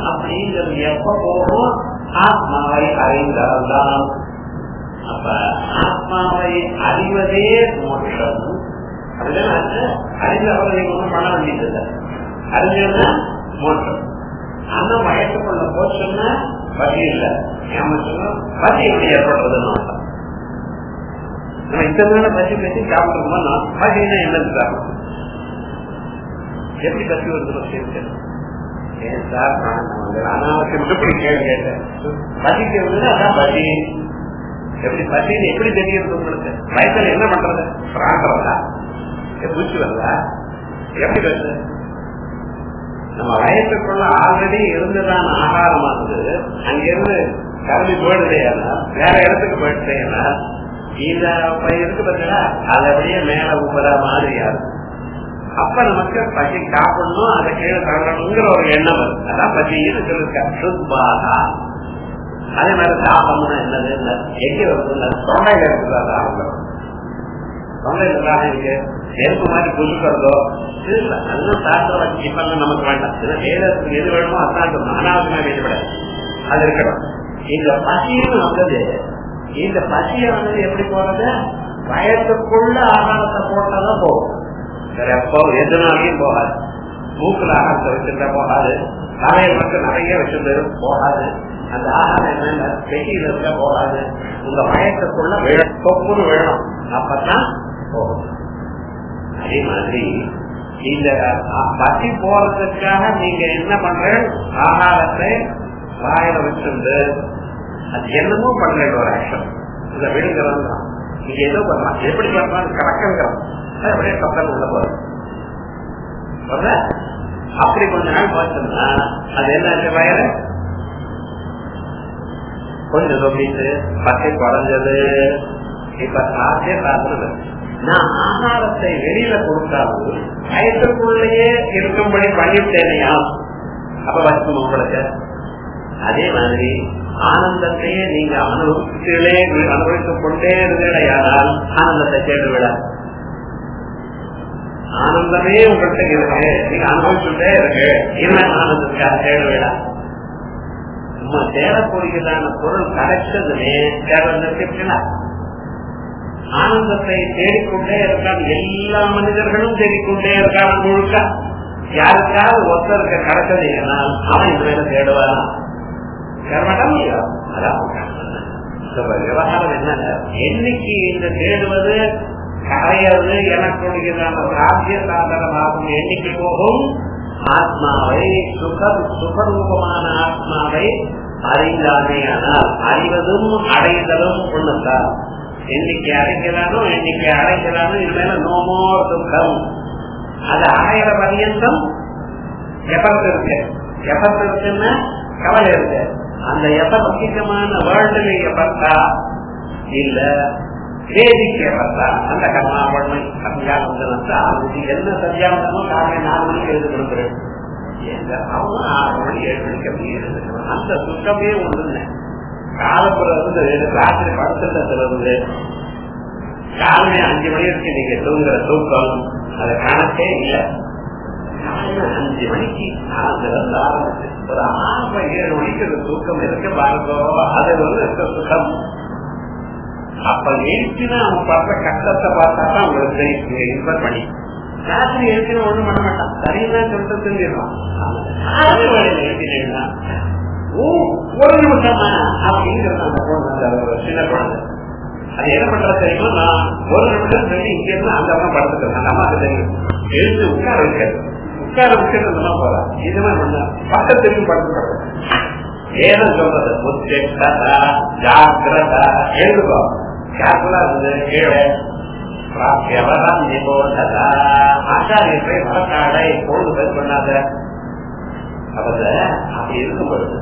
தான் அப்ப ஆத்மாவை அறிவதே மோட்சம் அப்படிதான் அறிந்தவரை நீங்க ஒன்றும் பண்ண வேண்டியது இல்லை அறிஞ்சதுன்னா மோட்சம் அண்ணன் வயசுக்குள்ள போச்சுன்னா பசி இல்லை ஏமாற்றணும் பசி எப்படி ஏற்படுறதுன்னு அர்த்தம் நம்ம இத்தனை பசி பேசி சாப்பிட்டுருக்கோம்னா பசினா என்னன்னு சாப்பிடும் எப்படி பசி வருது பசி ஏன் சார் அனாவசியம் எப்படி கேள்வி கேட்டேன் பசிக்கு வந்து அதான் பசி எப்படி பசின்னு எப்படி தெரியுது உங்களுக்கு வயசுல என்ன பண்றது பிராண்டா பூச்சி வருதா எப்படி வருது நம்ம வயசுக்குள்ள ஆல்ரெடி இருந்ததான ஆகாரமானது அங்கிருந்து கிளம்பி போயிடுதேனா வேற இடத்துக்கு போயிடுதேனா இந்த இருக்கு பார்த்தீங்களா அது அப்படியே மேல உபரா மாதிரியா இருக்கும் அப்ப நமக்கு பசி சாப்பிடணும் அதை கீழே தள்ளணுங்கிற ஒரு எண்ணம் வருது அதான் பசின்னு சொல்லிருக்கா சுத்பாகா அதே மாதிரி சாப்பிடணும்னா என்னது இந்த எங்க வருது தொண்டையில இருக்குதா சாப்பிடும் தொண்டையில தான் இருக்கு நெருப்பு மாதிரி புதுக்கிறதோ அதுவும் சாஸ்திர வச்சு இப்ப நமக்கு வேண்டாம் வேதத்துக்கு எது வேணுமோ அதான் அனாவசியமா வைக்கப்படாது அது இருக்கணும் இந்த பசின்னு வந்தது இந்த பசிய வந்தது எப்படி போறது வயசுக்குள்ள ஆகாரத்தை போட்டாதான் போகும் வேற எப்போ எதுனாலையும் போகாது மூக்குல ஆகாரத்தை வச்சிருந்தா போகாது தலையை மட்டும் நிறைய வச்சிருந்து போகாது அந்த ஆகாரம் என்னென்ன பெட்டியில இருக்க போகாது உங்க வயசுக்குள்ள விழ தொப்புன்னு விழணும் அப்பதான் போகும் அதே மாதிரி இந்த பசி போறதுக்காக நீங்க என்ன பண்ற ஆகாரத்தை வாயில வச்சிருந்து அது என்னமோ பண்றேன் ஒரு ஆக்ஷன் இந்த விடுங்கிறது தான் நீங்க ஏதோ பண்ணலாம் எப்படி பண்ணலாம் கணக்குங்கிறோம் அப்படியே பக்கம் உள்ள போறது அப்படி கொஞ்ச நாள் பார்த்தோம்னா அது என்ன வயல கொஞ்சம் நம்பிட்டு பசை குறைஞ்சது இப்ப சாத்தே சாப்பிடுறது நான் ஆகாரத்தை வெளியில கொடுத்தாலும் வயசுக்குள்ளேயே இருக்கும்படி பண்ணிவிட்டேனையா அப்ப வச்சு உங்களுக்கு அதே மாதிரி ஆனந்தத்தையே நீங்க அனுபவிச்சுகளே அனுபவித்துக் கொண்டே இருந்தேடையானால் ஆனந்தத்தை தேடு விட ஆனந்தமே உங்கள்கிட்ட இருக்கு நீங்க அனுபவிச்சுட்டே இருக்கு என்ன ஆனந்தத்துக்காக தேட விட நம்ம தேடக்கூடியதான பொருள் கிடைச்சதுமே தேட ஆனந்தத்தை தேடிக்கொண்டே இருக்கான் எல்லா மனிதர்களும் தேடிக்கொண்டே இருக்கான் முழுக்க யாருக்காவது ஒருத்தருக்கு கிடைச்சதுன்னா அவன் இந்த வேலை தேடுவானா தேடமாட்டான் விவகாரம் என்னங்க என்னைக்கு இந்த தேடுவது கரையிறது எனக்குடையதான சாத்திய சாதனமாகும் எண்ணிக்கை போகும் ஆத்மாவை சுக சுகரூபமான ஆத்மாவை அறிந்தானே ஆனால் அறிவதும் அடைதலும் ஒண்ணுதான் என்னைக்கு அடைக்கிறானோ என்னைக்கு அடைக்கிறானோ இது மேல நோமோ துக்கம் அது அடையிற பரியந்தம் எபத்து இருக்கு எபத்து இருக்குன்னா கவலை இருக்கு அந்த எபத்திகமான வேர்ல்டுல எபத்தா இல்ல வேதிக்கு எபத்தா அந்த கர்மாவன்மை சந்தியாவந்தனத்தை ஆரம்பிச்சு என்ன சந்தியாவந்தனோ காலை நாலு மணிக்கு எழுதி கொடுக்குறேன் அவங்க ஆறு மணி ஏழு மணிக்கு அப்படி எழுதுக்கணும் அந்த சுத்தமே ஒண்ணுங்க காலப்புற இருந்து ராத்திரி படுத்துல இருந்து காலை அஞ்சு மணி வரைக்கும் நீங்க தூங்குற தூக்கம் அது கணக்கே இல்லை அஞ்சு மணிக்கு அதுல இருந்து ஆரம்பிச்சு ஒரு ஆறு ஏழு மணிக்கு அந்த தூக்கம் இருக்கு பாருங்கோ அது வந்து சுகம் அப்ப எழுப்பினா அவன் பார்த்த கஷ்டத்தை பார்த்தா தான் உங்களுக்கு இன்வெஸ்ட் பண்ணி ராத்திரி எழுப்பினா ஒண்ணும் பண்ண மாட்டான் சரிதான் சொல்லிட்டு தெரிஞ்சிடலாம் ஆறு வேலையில எழுப்பினா ஒரு நிமிஷமா அப்படிங்கிறது அந்த குழந்தை சின்ன குழந்தை அது என்ன பண்றது தெரியுமா நான் ஒரு நிமிஷம் சொல்லி இங்க இருந்து அந்த அம்மா படுத்துக்கிறேன் அந்த அம்மாக்கு தெரியும் எழுந்து உட்கார வைக்கிறது உட்கார வைக்கிறது அந்த அம்மா போறா இதுமே பண்ண பக்கத்திற்கு படுத்துக்கிறது வேதம் சொல்றது முத்தா ஜாக்கிரதா எழுதுகோ கேர்ஃபுல்லா இருந்து கீழே எவராம் நிபோததா ஆச்சாரியத்தை வழக்காடை பொழுது பேர் பண்ணாத அவத அப்படி இருக்கும் பொழுது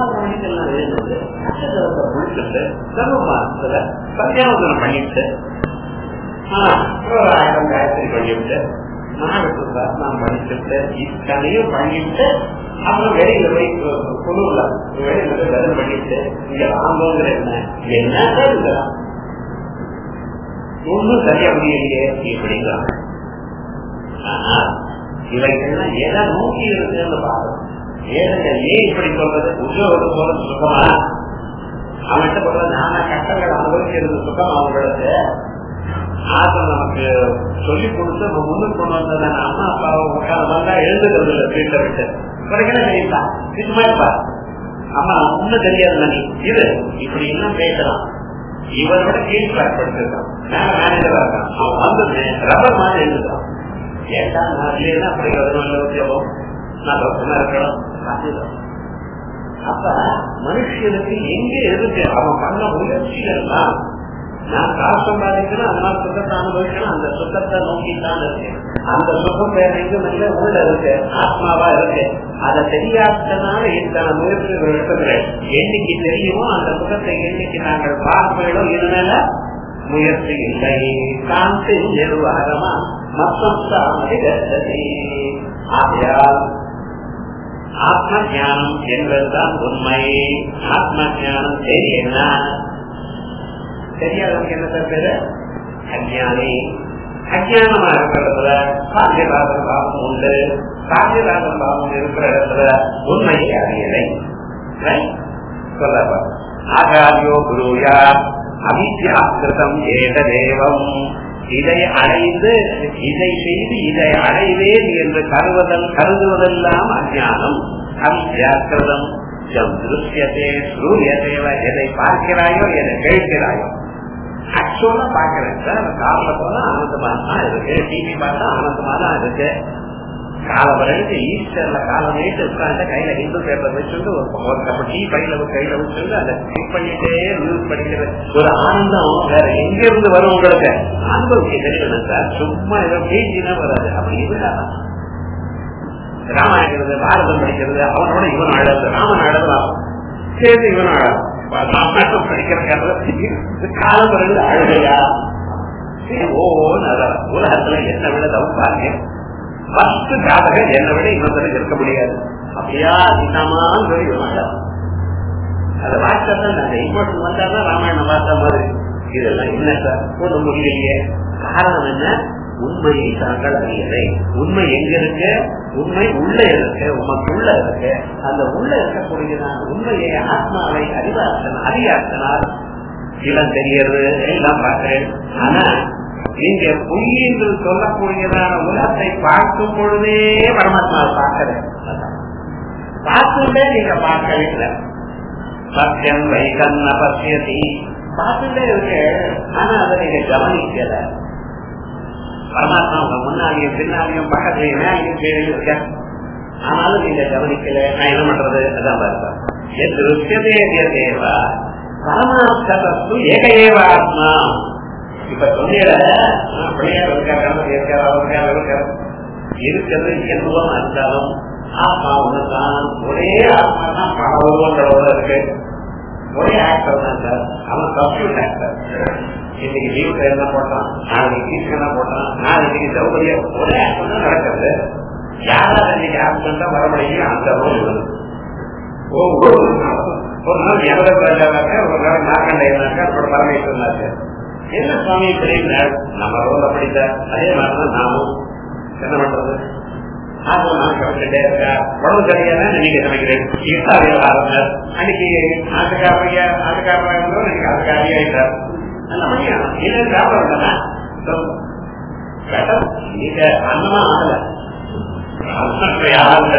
முடிச்சுட்டு சர்வமாசத்துல சத்தியாவதனம் பண்ணிட்டு ஒரு ஆயிரம் காயத்ரி பண்ணிவிட்டு மகாவிஷ்ணு சாஸ்திரம் பண்ணிட்டு இத்தனையும் பண்ணிட்டு அப்புறம் வெளியில போய் குழுல வெளியில போய் பதில் பண்ணிட்டு இங்க வாங்குங்கிற என்ன என்ன இருக்கலாம் ஒன்றும் சரியா முடியலையே இப்படிங்கிறாங்க ஆனா இவைகள்லாம் எதை நோக்கி இருக்குன்னு பார்க்கணும் ஏன் இப்படி சொல்றது உத்தியோகத்தை போறது சுகமா அவன்கிட்ட போடுற நானா கஷ்டங்கள் அனுபவிக்கிறது சுகம் அவங்களுக்கு ஆசம் நமக்கு சொல்லி கொடுத்து நம்ம முன்னுக்கு கொண்டு வந்ததான அம்மா அப்பாவை உட்காந்து வந்தா எழுதுகிறது இல்லை வீட்டை விட்டு பிறகு தெரியுமா சும்மா இருப்பா அம்மா ஒண்ணும் தெரியாது நீ இது இப்படி எல்லாம் பேசலாம் இவரோட கீழ்பாடுபடுத்திருக்கான் நான் மேனேஜரா இருக்கான் அவன் வந்து ரப்பர் மாதிரி எழுதுறான் ஏட்டா நான் இல்லைன்னா அப்படி வருவாங்க உத்தியோகம் நான் பக்கமா இருக்கணும் அதுதான் அப்ப மனுஷனுக்கு எங்க இருக்கு அவன் பண்ண முயற்சிகள்லாம் நான் காசு சம்பாதிக்கணும் அதனால சுத்தத்தை அனுபவிக்கணும் அந்த சுத்தத்தை நோக்கித்தான் இருக்கு அந்த சுகம் வேற எங்கும் இல்லை உள்ள இருக்கு ஆத்மாவா இருக்கு அதை தெரியாதனால இத்தனை முயற்சிகள் எடுத்துக்கிறேன் என்னைக்கு தெரியுமோ அந்த சுகத்தை என்னைக்கு நாங்கள் பார்ப்போம் இதனால முயற்சி இல்லை காந்தி நிர்வாகமா மொத்தம் சாமி ஆகையால் ஆத்ம ஞானம் என்பதுதான் உண்மை ஆத்ம ஞானம் தெரியல தெரியாதவங்க என்ன பேரு அஜானி அஜானமா இருக்கிற இடத்துல சாத்தியராஜன் பாவம் உண்டு சாத்தியராஜன் பாவம் இருக்கிற இடத்துல உண்மையை அறியலை சொல்ல ஆகாரியோ குருயா அவித்யாக்கிருதம் ஏத தேவம் இதை அடைந்து இதை செய்து இதை அடைவேன் என்று கருவதல் கருதுவதெல்லாம் அஜானம் அவித்யாக்கிருதம் திருஷ்யத்தை சூரியதேவ எதை பார்க்கிறாயோ எதை கேட்கிறாயோ ஆக்சுவலா பாக்குறேன் சார் அந்த காரில் போனா ஆனந்தமா தான் இருக்கு டிவி பார்த்தா ஆனந்தமா தான் இருக்கு காலம் வரைக்கும் ஈஸ்டர்ல காலம் நேற்று உட்காந்து கையில ஹிந்து பேப்பர் வச்சுட்டு ஒரு கப்ப டீ பையில கையில வச்சுட்டு அதை கிளிக் பண்ணிட்டே நியூஸ் படிக்கிற ஒரு ஆனந்தம் வேற எங்க இருந்து வரும் உங்களுக்கு அனுபவிக்க தெரியணும் சார் சும்மா ஏதோ பேசினா வராது அப்படி இருந்தாதான் ராமாயணம் பாரதம் படிக்கிறது அவனோட இவன் அழகு ராமன் அழகலாம் சேர்ந்து இவன் அழகு காலம் வருது அழுகையா ஓ உலகத்துல என்ன விட தௌபாகியம் ஃபர்ஸ்ட் ஜாதகம் என்னை விட இன்னொருத்தருக்கு இருக்க முடியாது அப்படியா அதிகமான்னு சொல்லி மாட்டான் அதை வாட்சத்தான் நாங்க இம்போர்ட் வந்தாதான் ராமாயணம் பார்த்த மாதிரி இதெல்லாம் என்ன சார் ஒண்ணு முடியலையே காரணம் என்ன உண்மையை தாங்கள் அறியலை உண்மை எங்க இருக்கு உண்மை உள்ள இருக்கு உமக்குள்ள இருக்கு அந்த உள்ள இருக்கக்கூடியதான உண்மையை ஆத்மாவை அறிவார்த்தன அறியார்த்தனால் இளம் தெரியறது எல்லாம் பார்க்கிறேன் ஆனா நீங்க பொய் என்று சொல்லக்கூடியதான உலகத்தை பார்க்கும் பொழுதே பரமாத்மாவை பார்க்கிறேன் பார்த்துட்டே நீங்க பார்க்கவே இல்லை சத்தியம் வைகன்ன பசியதி பார்த்துட்டே இருக்கு ஆனா அதை நீங்க கவனிக்கல பரமாத்மா உங்க முன்னாடியும் பின்னாடியும் பக்கத்துலயும் மேலையும் கீழே இருக்க ஆனாலும் நீங்க கவனிக்கல நான் என்ன பண்றது அதான் பார்த்தா எது ருஷ்யதே தேவா பரமாத்மத்து ஏக ஏவ ஆத்மா இப்ப சொன்னீர பிள்ளையார் இருக்கார் கணவர் இருக்கார் அவர் இருக்கார் இருக்கார் இருக்கிறது எதுவும் இருந்தாலும் ஆத்மா ஒண்ணுதான் ஒரே ஆத்மா தான் பல உருவங்களோட இருக்கு ஒரே ஆக்டர் தான் சார் அவன் கம்ப்யூட்டர் ஆக்டர் இன்னைக்கு லீவ் என்ன போட்டான் நாளைக்கு டீச்சர் போட்டான் நாளைக்கு சௌகரியம் ஒரே ஆக்டர் தான் நடக்கிறது யாராவது இன்னைக்கு ஆப்சண்டா வர முடியும் அந்த ரோல் வருது ஒரு நாள் யமதராஜாவாக்க ஒரு நாள் நாகண்டையனாக்க அப்புறம் பரமேஸ்வரனாக்க என்ன சுவாமி தெரியுங்க நம்ம ரோல் அப்படித்த அதே மாதிரிதான் நாமும் என்ன பண்றது ஆகும் நான் கவனிச்சுட்டே இருக்கேன் உடம்பு சரியான நீங்க நினைக்கிறேன் ஈசாவியல் ஆரம்பிச்சார் அன்னைக்கு ஆட்டுக்காரையா ஆட்டுக்காரா இருந்தோம் இன்னைக்கு ஆட்டுக்காரி ஆயிட்டார் நல்ல மணியா என்ன சாப்பிட வேண்டாமா நீங்க அண்ணமா ஆகல யாரும்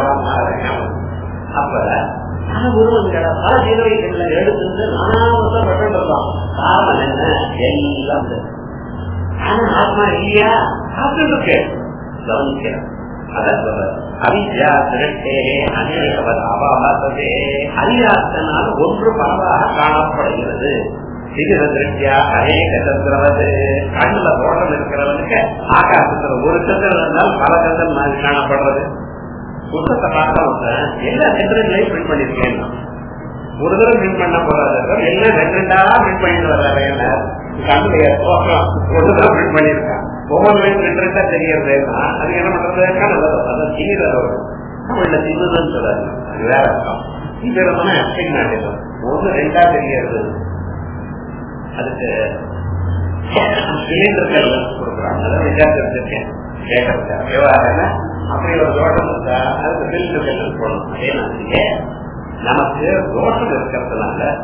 அப்ப பல உருவங்களை பல நிறுவனங்களை எடுத்து நானாவசம் பட்டுருக்கோம் காரணம் என்ன எல்லாம் ஆனா ஆத்மா இல்லையா சாப்பிட்டு கவனிக்கிறேன் அவித்யா திரட்டே அநேகவர் அபாவதே அறியாத்தனால் ஒன்று பலவாக காணப்படுகிறது சிகிர திருஷ்டியா அநேக சந்திரவது கண்ணுல தோட்டம் இருக்கிறவனுக்கு ஆகாசத்துல ஒரு சந்திரன் இருந்தால் பல சந்திரன் மாதிரி காணப்படுறது புத்தகத்தை பார்த்தா எல்லா சந்திரங்களையும் பிரிண்ட் பண்ணிருக்கேன் ஒரு தடவை பிரிண்ட் பண்ண போறாரு எல்லாம் ரெண்டா பிரிண்ட் பண்ணிட்டு வர்றாரு என்ன கண்ணுடைய தோற்றம் ஒரு தடவை பிரிண்ட் பண்ணிருக்கான் ஒவ்வொரு ரெண்டு ரெண்டா தெரியறது அது என்ன பண்றது அதான் தீவிரம் தமிழ்ல திமுதன்னு சொல்றாரு அது வேற அர்த்தம் தீவிரமான அப்டிங் நாட்டிலும் ஒண்ணு ரெண்டா தெரியறது அதுக்கு சிலிண்டர்கள் கொடுக்குறாங்க அதான் விசாரிச்சிருக்கேன் கேட்கறது விவகாரம் அப்படி ஒரு தோட்டம் இருந்தா அதுக்கு சிலிண்டர்கள் போடணும் அதே மாதிரி நமக்கு தோட்டம் இருக்கிறதுனால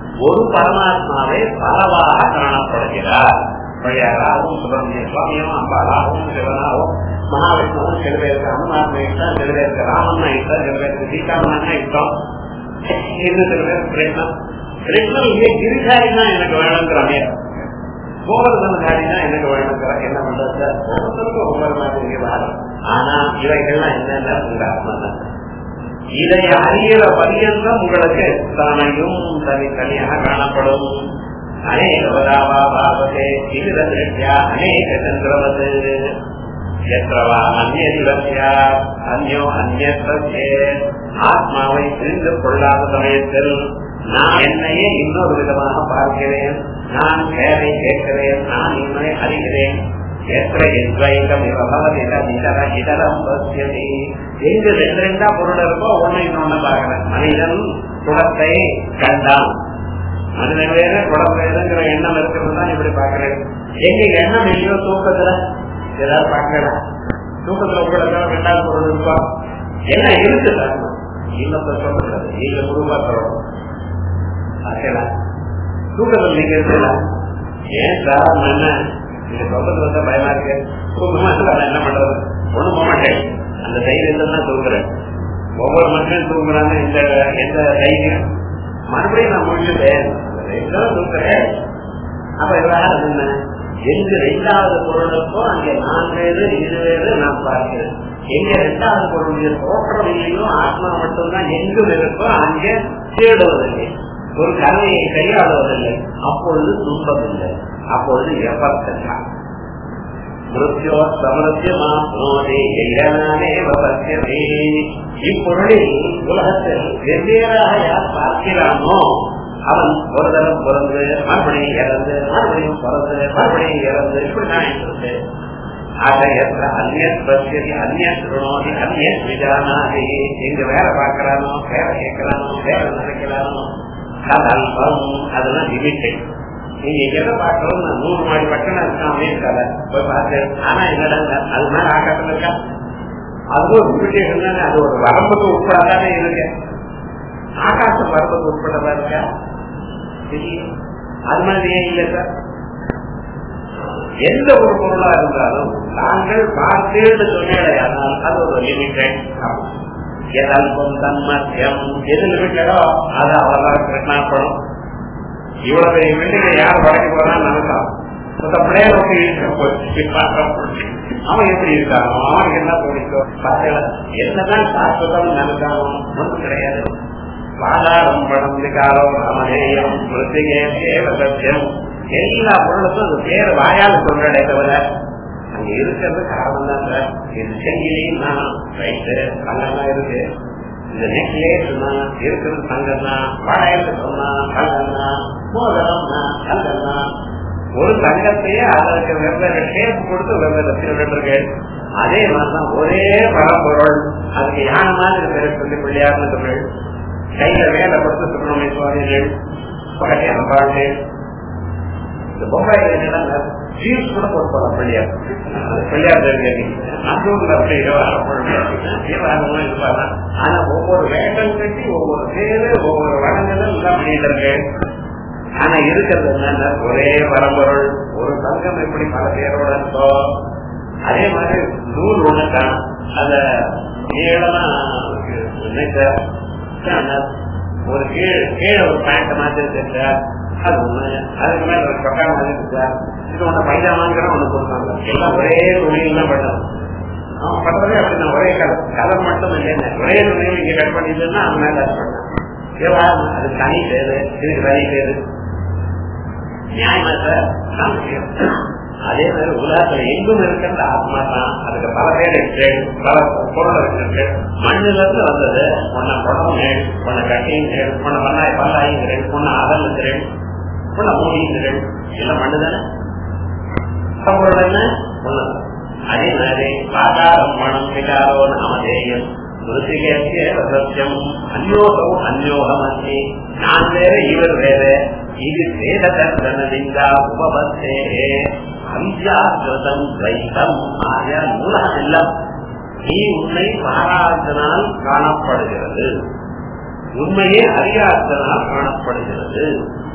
ஒரு பரமாத்மாவை பலவாக காணப்படுகிறார் பிள்ளையாராகவும் சுப்பிரமணிய சுவாமியும் அம்பாளாகவும் சிவனாகவும் மகாவிஷ்ணுவும் சில பேருக்கு அனுமான் இஷ்டம் சில பேருக்கு ராமன் இஷ்டம் சில பேருக்கு சீதாமன் இஷ்டம் இன்னும் சில பேருக்கு கிருஷ்ணன் கிருஷ்ணன் இங்கே கிரிசாரி தான் எனக்கு வேணுங்கிறாங்க கோவர்தனகாரி தான் எனக்கு வேணுங்கிற என்ன பண்றது சார் ஒவ்வொருத்தருக்கும் ஒவ்வொரு மாதிரி வாரம் ஆனா இவைகள்லாம் என்னென்ன உங்க ஆத்மா தான் இதை அறிகிற பரியந்தம் உங்களுக்கு தனையும் தனித்தனியாக காணப்படும் அநேகவதாவாபாவதே விவிதா அநேக சந்திரவது எத்தவா அந்நியதிவசியா அந்யோ அந்நியே ஆத்மாவை தெரிந்து கொள்ளாத சமயத்தில் நான் என்னையே இன்னொரு விதமாக பார்க்கிறேன் நான் பேரை கேட்கிறேன் நான் இன்னை அறிகிறேன் எത്ര எத்வைகம் இதர இதரம் பசியதி எங்கு ரெண்டு ரெண்டா பொருள் இருக்கோ ஒண்ணு இன்னொன்னு பார்க்கிறேன் மனிதன் குடத்தை கண்டான் மனிதன் வேற குடம் வேறுங்கிற எண்ணம் இருக்கிறது தான் இப்படி பாக்குறேன் எங்க எண்ணம் இல்லையோ தூக்கத்துல ஏதாவது பாக்கலாம் தூக்கத்துல உங்களுக்கு ரெண்டாவது பொருள் இருக்கா என்ன இருக்கு சார் இல்லத்தை சொல்லக்கூடாது இல்ல குருவா சொல்லணும் தூக்கத்தில் நீங்க இருக்கல ஏன் சார் என்ன நீங்க சொல்றது வந்தா பயமா இருக்கு தூக்கமா நான் என்ன பண்றது ஒண்ணும் போக மாட்டேன் அந்த தைரியத்துல தான் தூங்குறேன் ஒவ்வொரு மக்களும் தூங்குறாங்க இந்த எந்த தைரியம் மறுபடியும் நான் முடிச்சுட்டேன் தூக்குறேன் அப்ப எல்லாரும் என்ன எங்க ரெண்டாவது பொருளுக்கோ அங்க நான் வேறு இது வேறு நான் பார்க்கிறேன் எங்க ரெண்டாவது பொருளுடைய தோற்றம் இல்லையோ ஆத்மா மட்டும்தான் எங்கும் இருக்கோ அங்கே தேடுவதில்லை ஒரு கதையை கையாளுவதில்லை அப்பொழுது துன்பம் இல்லை அப்பொழுது எவர்த்தா மிருத்யோ சமரத்தியமானே இப்பொருளில் உலகத்தில் வெவ்வேறாக யார் பார்க்கிறானோ அவன் ஒரு தரம் பிறந்து மறுபடியும் இறந்து மறுபடியும் பிறந்து மறுபடியும் இறந்து இப்படிதான் இருக்கு ஆக எத்த அந்நியத் பசியதி அந்நியத் திருணோதி அந்நியத் விஜானாதி எங்க வேலை பார்க்கிறானோ வேலை கேட்கிறானோ வேலை நினைக்கிறானோ அல்பம் அதெல்லாம் லிமிட்டட் நீங்க எதை பார்க்கணும் நான் நூறு மாடி பட்டணம் இருக்கான் அமெரிக்கால போய் பார்த்தேன் ஆனா என்னடா அது மேல ஆக்கத்துல இருக்கா அது ஒரு லிமிட்டேஷன் தானே அது ஒரு வரம்புக்கு உட்படாதானே இருக்கு ஆகாசம் வரம்புக்கு உட்பட்டதா இருக்கா அது மாதிரி ஏன் இல்லை சார் எந்த ஒரு பொருளா இருந்தாலும் நாங்கள் பார்த்தேன்னு சொன்னேடையானால் அது ஒரு லிமிட்டட் எதல்பம் தன்மத்தியம் எது லிமிட்டடோ அது அவர்தான் கிருஷ்ணாப்படும் இவ்வளவு பெரிய வீட்டுக்கு யார் வழக்கு போறான்னு நினைக்கலாம் பிள்ளைய நோக்கி அவன் எப்படி இருக்கானோ அவனுக்கு என்ன தோணிக்கோ பார்த்தல என்னதான் சாஸ்வதம் நினைச்சாலும் ஒன்றும் கிடையாது பாதாரம் படம் விகாரோ ராமநேயம் மிருத்திகே தேவ சத்தியம் எல்லா பொருளுக்கும் அது பேர் வாயால் சொல்றடே தவிர அங்க இருக்கிறது காரணம் தான் சார் இது செங்கிலையும் நான் ரைட்டு அங்கெல்லாம் இருக்கு இந்த நெக்லேஸ் இருக்கிறது தங்கம் தான் வளையல் சொன்னா தங்கம் தான் மோதிரம் தான் தங்கம் தான் ஒரு தங்கத்தையே அதற்கு வெவ்வேறு ஷேப் கொடுத்து வெவ்வேறு திருவிழு அதே மாதிரிதான் ஒரே பரம்பொருள் அதுக்கு யானை மாதிரி பேர் சொல்லி பிள்ளையார்னு தமிழ் கையில வேலை கொடுத்து சுப்பிரமணிய சுவாமிகள் பகட்டியான பாட்டு இந்த பொம்பாய் என்னன்னா ஜீன்ஸ் கூட போட்டு போலாம் பிள்ளையார் பிள்ளையார் அதுவும் அப்படி விவகாரமும் இருப்பாங்க ஆனா ஒவ்வொரு வேகம் கட்டி ஒவ்வொரு பேரு ஒவ்வொரு வளங்களும் எல்லாம் பண்ணிட்டு ஆனா இருக்கிறது என்னன்னா ஒரே பரம்பொருள் ஒரு சங்கம் எப்படி பல பேரோட இருக்கோ அதே மாதிரி நூல் ஒண்ணு தான் அத ஏழமா ஒரு கீழ் கீழே ஒரு பேண்ட் மாதிரி இருக்கு அது ஒண்ணு அதுக்கு மேல ஒரு பக்கா மாதிரி இருக்கு இது ஒண்ணு பைஜாமாங்கிற ஒண்ணு கொடுத்தாங்க எல்லாம் ஒரே துணியில் தான் பண்ணணும் அவன் பண்றதே அப்படி நான் ஒரே கலர் கலர் மட்டும் இல்லைன்னு ஒரே துணியில் இங்க கட் பண்ணிட்டுன்னா அவன் மேல அது பண்ணான் அது தனி பேரு இதுக்கு தனி பேரு நியாயமா சார் அதே மாதிரி உலகத்துல எங்கும் இருக்கிற ஆத்மா தான் அதுக்கு பல பேர் இருக்கு பல பொருள் இருக்கு மண்ணில இருந்து வந்தது உன்னை குடங்கிறேன் உன்னை கட்டிங்கிறேன் உன்னை பண்ணாய் பல்லாயிங்கிறேன் உன்னை அகல்ங்கிறேன் உன்னை மூடிங்கிறேன் எல்லாம் மண்ணு தானே பொருள் என்ன ஒண்ணு அதே மாதிரி பாதாரம் மனம் விகாரோ நாமதேயம் சத்தியம் அந்யோகம் அந்யோகம் அந்தி நான் வேற இவர் வேற இது வேத தர்சனலிங்கா உபபத்தே அவித்யாகிருதம் துவைத்தம் ஆகிய மூலமெல்லாம் நீ உன்னை பாராதனால் காணப்படுகிறது உண்மையே அறியாதனால் காணப்படுகிறது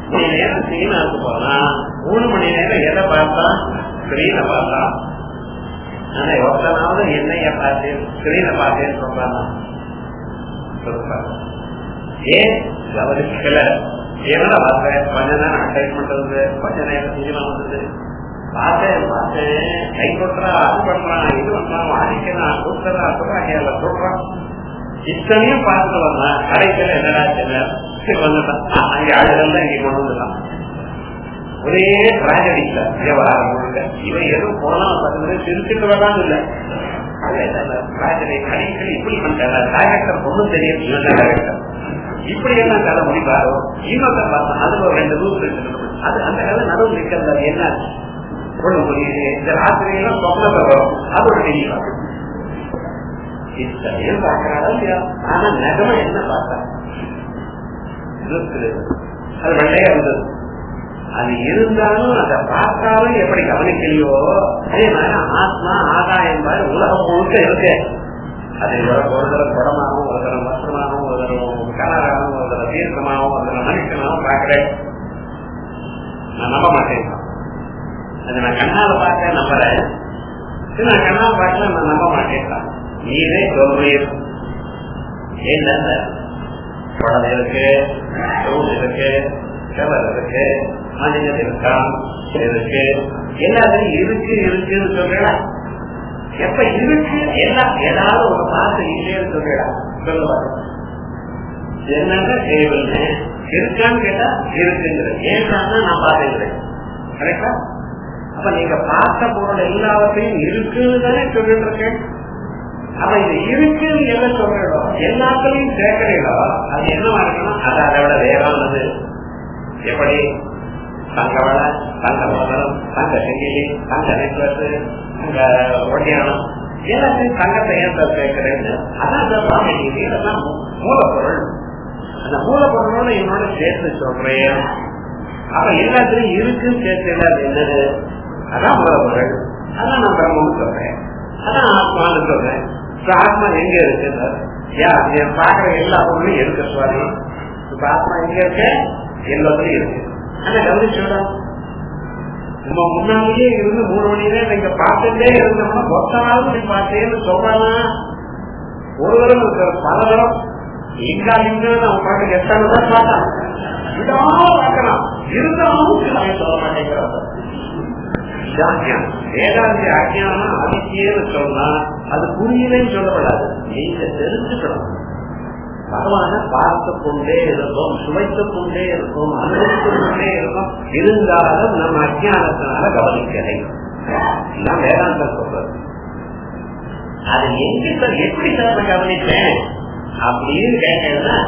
மணி நேரம் சீனாவுக்கு போனா மூணு மணி நேரம் எதை பார்த்தா ஸ்கிரீனை பார்த்தா ஆனா ஒருத்தனாவது என்னைய பார்த்தேன் ஸ்கிரீனை பார்த்தேன்னு சொல்றானா சொல்றாங்க ஏன் கவனிக்கல என்னடா பார்த்தேன் கொஞ்ச நேரம் அட்டைட்மெண்ட் வந்து கொஞ்ச நேரம் சினிமா வந்தது பார்த்தேன் பார்த்தேன் கை கொட்டுறா அது பண்றான் இது பண்றான் வாடிக்கிறான் கூட்டுறான் சொல்றாங்க சொல்றான் இத்தனையும் பார்த்துட்டு வந்தான் கடைசியில் என்னடா சரி வந்துட்டான் அங்கே ஆளுகள் இங்க கொண்டு வந்துட்டான் ஒரே டிராஜடி இல்ல வியாபாரம் முழுக்க இவன் எதுவும் போனா பார்த்தது சிரிச்சுட்டு வரான்னு இல்ல டிராஜடி கடைசியில் இப்படி பண்ணிட்டாங்க டைரக்டர் ஒன்றும் தெரியும் இவன் டைரக்டர் இப்படி எல்லாம் கதை முடிப்பாரோ இன்னொருத்த பார்த்தா அதுல ஒரு ரெண்டு ரூல்ஸ் இருக்கு அது அந்த கதை நடுவில் இருக்கிறது என்ன ஒண்ணு முடியுது இந்த ராத்திரியெல்லாம் சொப்னத்தை வரும் அது ஒரு தெரியும் இத்தனையும் பார்க்கிறாரா இல்லையா ஆனா நகம என்ன பார்த்தா அது வெள்ளையா இருந்தது அது இருந்தாலும் அதை பார்த்தாலும் எப்படி கவனிக்கலையோ அதே மாதிரி ஆத்மா ஆதாயம் மாதிரி உலகம் முழுக்க இருக்கு அது ஒரு தரம் குடமாகவும் ஒரு தரம் வஸ்திரமாகவும் ஒரு தரம் கலராகவும் ஒரு தரம் தீர்க்கமாகவும் ஒரு தரம் மனுஷனாகவும் பார்க்கிறேன் நான் நம்ப மாட்டேன் அது நான் கண்ணால பார்க்க நம்புறேன் நான் கண்ணால பார்க்கல நான் நம்ப மாட்டேன் நீரே சொல்றீர் என்ன குழந்தை இருக்கு சூடு இருக்கு செவர் இருக்கு மனிதன் இருக்கான் இருக்கு எல்லாத்தையும் இருக்கு இருக்குன்னு சொல்றா எப்ப இருக்கு எல்லாம் ஏதாவது ஒரு பார்த்து இல்லைன்னு சொல்றா சொல்லுவாங்க என்னங்க தேவைன்னு இருக்கான்னு கேட்டா இருக்குங்கிற ஏன்னா நான் பார்த்துக்கிறேன் கரெக்டா அப்ப நீங்க பார்த்த பொருள் எல்லாத்தையும் இருக்குன்னு தானே சொல்லிட்டு இருக்கேன் அப்ப இது இருக்கு என்ன சொல்றோம் எல்லாத்துலயும் சேர்க்கிறீங்களோ அது என்னவா இருக்கணும் அது அதை விட வேறானது எப்படி தங்க வள தங்க மோதலம் தங்க செங்கிலி தங்க நெக்லஸ் தங்க ஒட்டியானம் எல்லாத்தையும் தங்கத்தை ஏன் சேர்க்கிறேன்னு அதான் இதெல்லாம் மூலப்பொருள் அந்த மூலப்பொருளோட என்னோட சேர்த்து சொல்றேன் அப்ப எல்லாத்துலயும் இருக்குன்னு சேர்த்து அது என்னது அதான் மூலப்பொருள் அதான் நான் பிரம்மம் சொல்றேன் அதான் ஆத்மான்னு சொல்றேன் ஆத்மா எங்க இருக்கு பாக்குற எல்லா பொருளும் இருக்கு சுவாமி இப்ப ஆத்மா எங்க இருக்கு எல்லாத்துலயும் இருக்கு ஆனா கவனிச்சோம் நம்ம முன்னாலேயே இருந்து மூணு மணி நேரம் நீங்க பார்த்துட்டே இருந்தோம்னா மொத்தமாவது நீ பார்த்தேன்னு சொல்றானா ஒரு தரம் இருக்கிற பல தரம் எங்கா இங்க நம்ம பாட்டு எத்தனை தான் பார்த்தான் விடாம பார்க்கலாம் இருந்தாலும் சில சொல்ல மாட்டேங்கிறாங்க வேதாந்தி அஜானம் அதிசயன்னு சொன்னா அது புரியலன்னு சொல்லப்படாது நீங்க தெரிஞ்சுக்கணும் பகவான பார்த்து கொண்டே இருக்கும் சுவைத்துக் கொண்டே இருக்கும் அனுபவித்துக் கொண்டே இருக்கும் இருந்தாலும் நம்ம அஜானத்தினால கவனிக்கலை நான் வேதாந்தம் சொல்றது அது எங்கிட்ட எப்படி நான் கவனிப்பேன் அப்படின்னு கேட்டேன்னா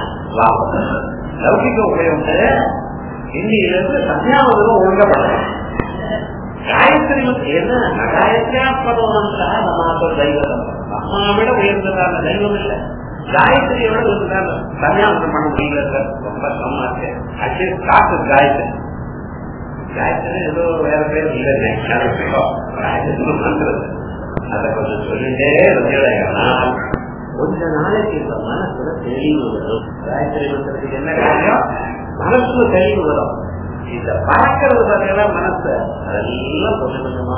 லௌகிக உபயோகத்தை இந்தியிலிருந்து சன்னியாவதம் ஒழுங்கப்படும் காயத்ரி என்ன காயத்ரியாத்மதோனந்தா நம்ம தெய்வம் அம்மா விட உயர்ந்ததான தெய்வம் இல்லை காயத்ரியோட இருந்தாங்க சன்னியாசம் பண்ண முடியல ரொம்ப சமாச்சு ஆக்சுவலி காசு காயத்ரி காயத்ரி ஏதோ வேற பேர் இல்லை காயத்ரி மந்திரம் அதை கொஞ்சம் சொல்லிட்டே இருந்தேன்னா கொஞ்ச நாளைக்கு இந்த மனசுல தெளிவு வரும் காயத்ரி மந்திரத்துக்கு என்ன காரியம் மனசுல தெளிவு வரும் இந்த பறக்கிறது பார்த்தீங்கன்னா மனசு அதெல்லாம் கொஞ்சம் கொஞ்சமா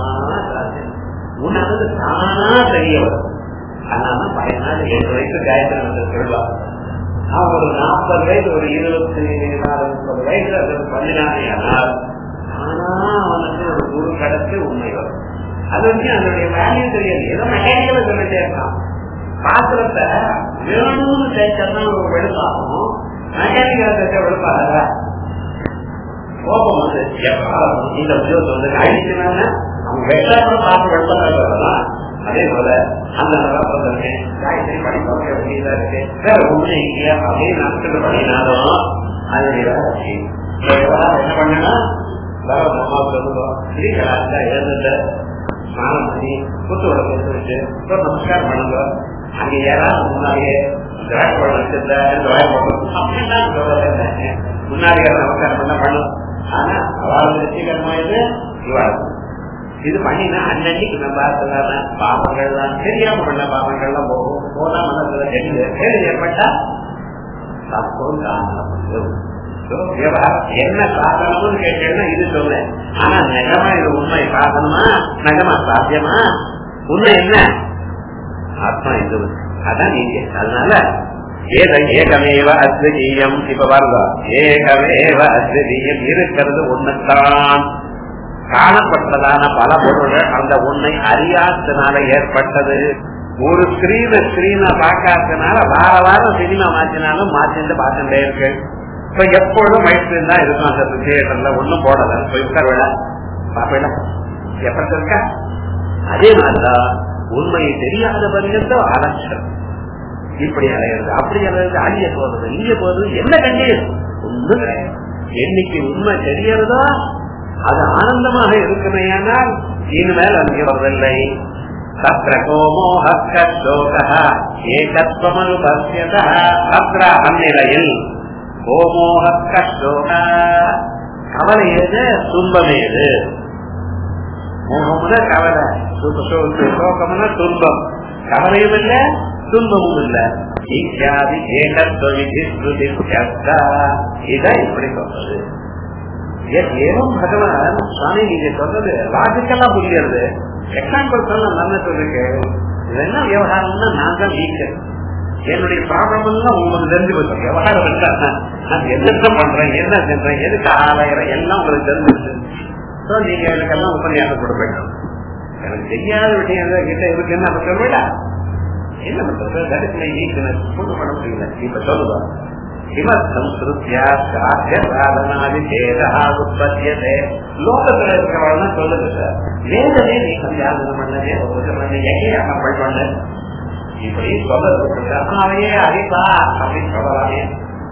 உனக்கு தானா தெரிய வரும் அதனால பதினாலு ஏழு வயசு காயத்ரி மந்திரம் சொல்லுவாங்க அவன் ஒரு நாற்பது வயசு ஒரு இருபத்தி நாலு முப்பது வயசு அது பதினாலு ஆனால் ஆனா அவனுக்கு ஒரு குரு கடத்து உண்மை வரும் அது வந்து அதனுடைய வேல்யூ தெரியாது ஏதோ மெக்கானிக்கல சொல்லிட்டே இருக்கான் பாத்திரத்தை வேணும்னு தேய்ச்சா ஒரு வெளுப்பாகும் மெக்கானிக்கல தேய்ச்சா வெளுப்பாக கோபம் வந்து இந்த உத்தியோகத்தை வந்து அழிச்சுனால அவங்க வெட்டாம பார்த்து வெளுப்பாக அதே போல அந்த நிலப்பதற்கு காய்கறி படிப்பதற்கு வேண்டியதா இருக்கு வேற ஒண்ணு இல்லையா அப்படின்னு நடத்துட்டு பண்ணினாலும் அதனுடைய வளர்ச்சி என்ன பண்ணா வர அம்மா சொல்லுவோம் ஸ்ரீகளாக எழுந்துட்டு ஸ்நானம் பண்ணி குத்து உடம்பு எடுத்து வச்சு ஒரு நமஸ்காரம் பண்ணுங்க அங்க யாராவது முன்னாடியே திராட்சை பழம் வச்சிருந்தா இந்த வாய் போட்டோம் அப்படின்லாம் சொல்றேன் முன்னாடி நமஸ்காரம் பண்ண பண்ணும் ஆனா அவள் வெற்றிகரமா இது இவாள் இது பண்ணினா அன்னன்னைக்கு நம்ம பார்த்ததான பாவங்கள் தான் தெரியாம பண்ண பாவங்கள்லாம் போகும் போனா மனசுல கேள்வி கேள்வி ஏற்பட்டா தப்பும் காரணம் விவகாரம் என்ன சாதனம்னு கேட்டேன்னா இது சொன்னேன் ஆனா நிஜமா இது உண்மை சாதனமா நகமா சாத்தியமா உண்மை என்ன ஆத்மா இது அதான் நீங்க அதனால ஏத ஏகமேவ அத்விதீயம் இப்ப வருதா ஏகமேவ அத்விதீயம் இருக்கிறது ஒண்ணுத்தான் காணப்பட்டதான பல பொருள்கள் அந்த உன்னை அறியாதனால ஏற்பட்டது ஒரு ஸ்கிரீன ஸ்கிரீனை பார்க்காதனால வார வாரம் சினிமா மாற்றினாலும் மாற்றிட்டு பார்த்துட்டே இருக்கு இப்ப எப்பொழுதும் மைஸ்கிரீன் தான் இருக்கும் அந்த தியேட்டர்ல ஒண்ணும் போடல போய் உட்கார விட பாப்பேல எப்படி இருக்கா அதே மாதிரிதான் உண்மையை தெரியாத பரியந்தம் அலட்சம் இப்படி அலையிறது அப்படி அலையிறது அழிய போறது இழிய போறது என்ன கண்டீர் ஒண்ணும் கிடையாது என்னைக்கு உண்மை தெரியறதோ அது ஆனந்தமாக இருக்குமையானால் இனிமேல் அனுகிறதில்லை தத்திர கோமோஹோக ஏகத்வமனுபவியத தத்திர அந்நிலையில் கோமோஹோக கவலை ஏது துன்பம் ஏது மோகம்னா கவலை சோகம்னா துன்பம் கவலையும் இல்ல துன்பமும் இல்ல இத்தியாதி ஏகத்துவ விதி ஸ்ருதி இதான் இப்படி சொல்றது ஏவம் பகவான் சுவாமி நீங்க சொல்றது லாஜிக்கலா புரியுறது எக்ஸாம்பிள் சொல்ல நல்ல சொல்லிருக்கு இதெல்லாம் விவகாரம்னா நான் தான் வீக்கர் என்னுடைய ப்ராப்ளம் எல்லாம் உங்களுக்கு தெரிஞ்சு போச்சு விவகாரம் இருக்கா நான் என்ன பண்றேன் என்ன சென்றேன் எதுக்கு ஆளாயிரம் எல்லாம் உங்களுக்கு தெரிஞ்சிருக்கு சோ நீங்க எனக்கெல்லாம் உபன்யாசம் கொடுப்பேன் எனக்கு தெரியாத விஷயம் கிட்ட இருக்கு என்ன அப்ப சொல்லுவா என்ன பண்றது தரிசனை வீக்னஸ் ஒண்ணு பண்ண முடியல இப்ப சொல்லுவா கிமர்த்தம் ஸ்ருத்தியா சாத்திய சாதனாதி பேதா உற்பத்தியதே லோகத்துல இருக்கிறவங்க சொல்லுது சார் வேதமே நீ சந்தியாதனம் பண்ணதே ஒரு பண்ண எங்கே கம்பல் பண்ண இப்படி சொல்றது அவையே அறிவா அப்படின்னு சொல்லலாமே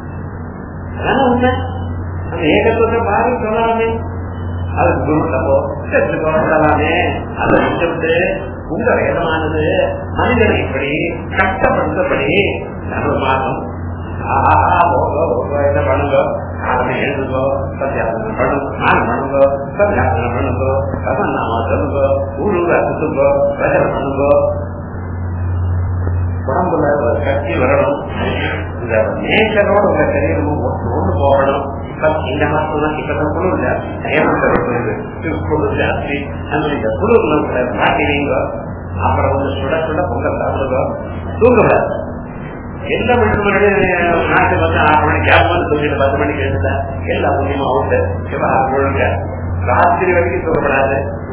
அதான உண்மை அந்த ஏகத்துவத்தை பாரு சொல்லலாமே அது குருட்டமோ சொல்லலாமே அதை விட்டு உங்க வேதமானது மனிதனை இப்படி கஷ்டப்படுத்தபடி நம்ம மாதம் என்ன பண்ணுங்க காலமே எழுதுங்கோ சத்தியாசனம் பண்ணுங்க ஸ்நானம் பண்ணுங்க சத்தியாசனம் பண்ணுங்க கசன்னாமா சொல்லுங்க ஊருங்க சுத்துங்கோ பிரச்சனை பண்ணுங்க உடம்புல ஒரு சக்தி வரணும் இந்த நேச்சரோட உங்க சரீரமும் ஒன்று போகணும் இப்ப இந்த மாசம் இப்பதான் குளிர் ஜாஸ்தி ஏமாத்த குளிர் ஜாஸ்தி அந்த இந்த குளிர்ல மாட்டினீங்க அப்புறம் வந்து சுட சுட பொங்கல் சாப்பிடுங்க தூங்குறாரு எந்த மணிக்கு நாட்டுக்கு வந்து ஆறு மணிக்கு ஆறு மணி தூங்கிட்டு பத்து மணிக்கு எழுந்தா எல்லா புண்ணியமும் அவுட்டு விவகாரம் முழுங்க ராத்திரி வரைக்கும் தூங்கப்படாது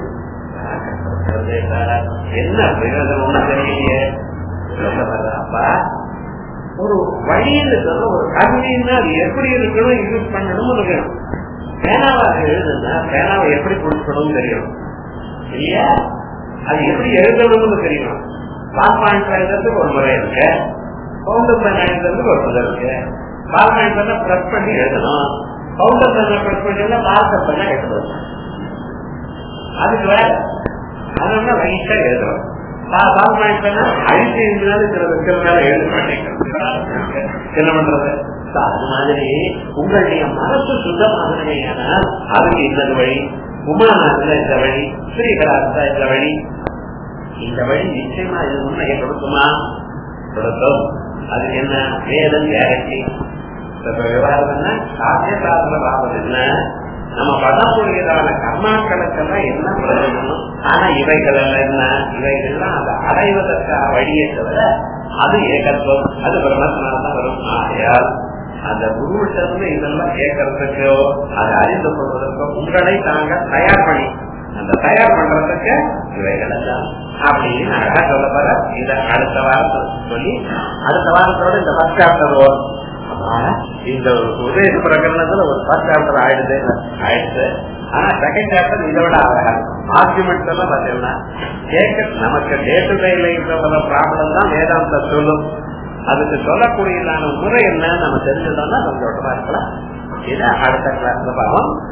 என்ன பிரயோஜனம் ஒண்ணும் தெரியலையே அப்பா ஒரு வழின்னு சொல்ல ஒரு கல்வின்னா அது எப்படி இருக்கணும் யூஸ் பண்ணணும் இருக்கணும் பேனாவாக எழுதுனா பேனாவை எப்படி கொடுக்கணும் தெரியும் இல்லையா அது எப்படி எழுதணும்னு தெரியும் பால் பாயிண்ட் எழுதுறதுக்கு ஒரு முறை இருக்கு பவுண்டர் பேன் எழுதுறதுக்கு ஒரு முறை இருக்கு பால் பாயிண்ட் பண்ண பிரஸ் பண்ணி எழுதணும் பவுண்டர் பேன் பிரஸ் பண்ணி மார்க்கர் பண்ண எழுதணும் அதுக்கு வேற அதனால ரைட்டா எழுதணும் பால் பாயிண்ட் பண்ண அழிச்சு இருந்தாலும் சில வைக்கிறதுனால எழுத மாட்டேங்கிறது என்ன பண்றது அது மாதிரி உங்களுடைய மனசு சுத்தமாகலையானால் அதுக்கு இந்த வழி உமாநாத்துல இந்த வழி ஸ்ரீகராசா இந்த வழி இந்த வழி நிச்சயமா இது உண்மையை கொடுக்குமா கொடுக்கும் அது என்ன வேதம் கேரண்டி விவகாரம் என்ன சாத்திய சாதன லாபம் என்ன நம்ம பண்ணக்கூடியதான கர்மாக்களுக்கெல்லாம் என்ன பிரயோஜனம் ஆனா இவைகள் எல்லாம் என்ன இவைகள்லாம் அதை அடைவதற்காக வழியை தவிர அது ஏகத்துவம் அது பிரம்மத்தினால்தான் வரும் ஆகையால் அந்த குருவிட்டிருந்து இதெல்லாம் கேட்கறதுக்கோ அதை அறிந்து கொள்வதற்கோ உங்களை தாங்க தயார் பண்ணி அந்த தயார் பண்றதுக்கு இவைகள் எல்லாம் அப்படின்னு அழகா சொல்ல போற இத அடுத்த வாரத்தில் சொல்லி அடுத்த வாரத்தோட இந்த ஃபர்ஸ்ட் சாப்டர் வரும் இந்த உதய பிரகரணத்துல ஒரு ஃபர்ஸ்ட் சாப்டர் ஆயிடுது ஆயிடுச்சு ஆனா செகண்ட் சாப்டர் இதை விட அழகா ஆர்குமெண்ட்ஸ் எல்லாம் பாத்தீங்கன்னா கேட்க நமக்கு டே டு டே லைஃப்ல ப்ராப்ளம் தான் வேதாந்த சொல்லும் அதுக்கு சொல்லக்கூடியதான முறை என்ன நம்ம தெரிஞ்சதோம்னா சந்தோஷமா இருக்கலாம் இதை அடுத்த கிளாஸ்ல பார்ப்போம்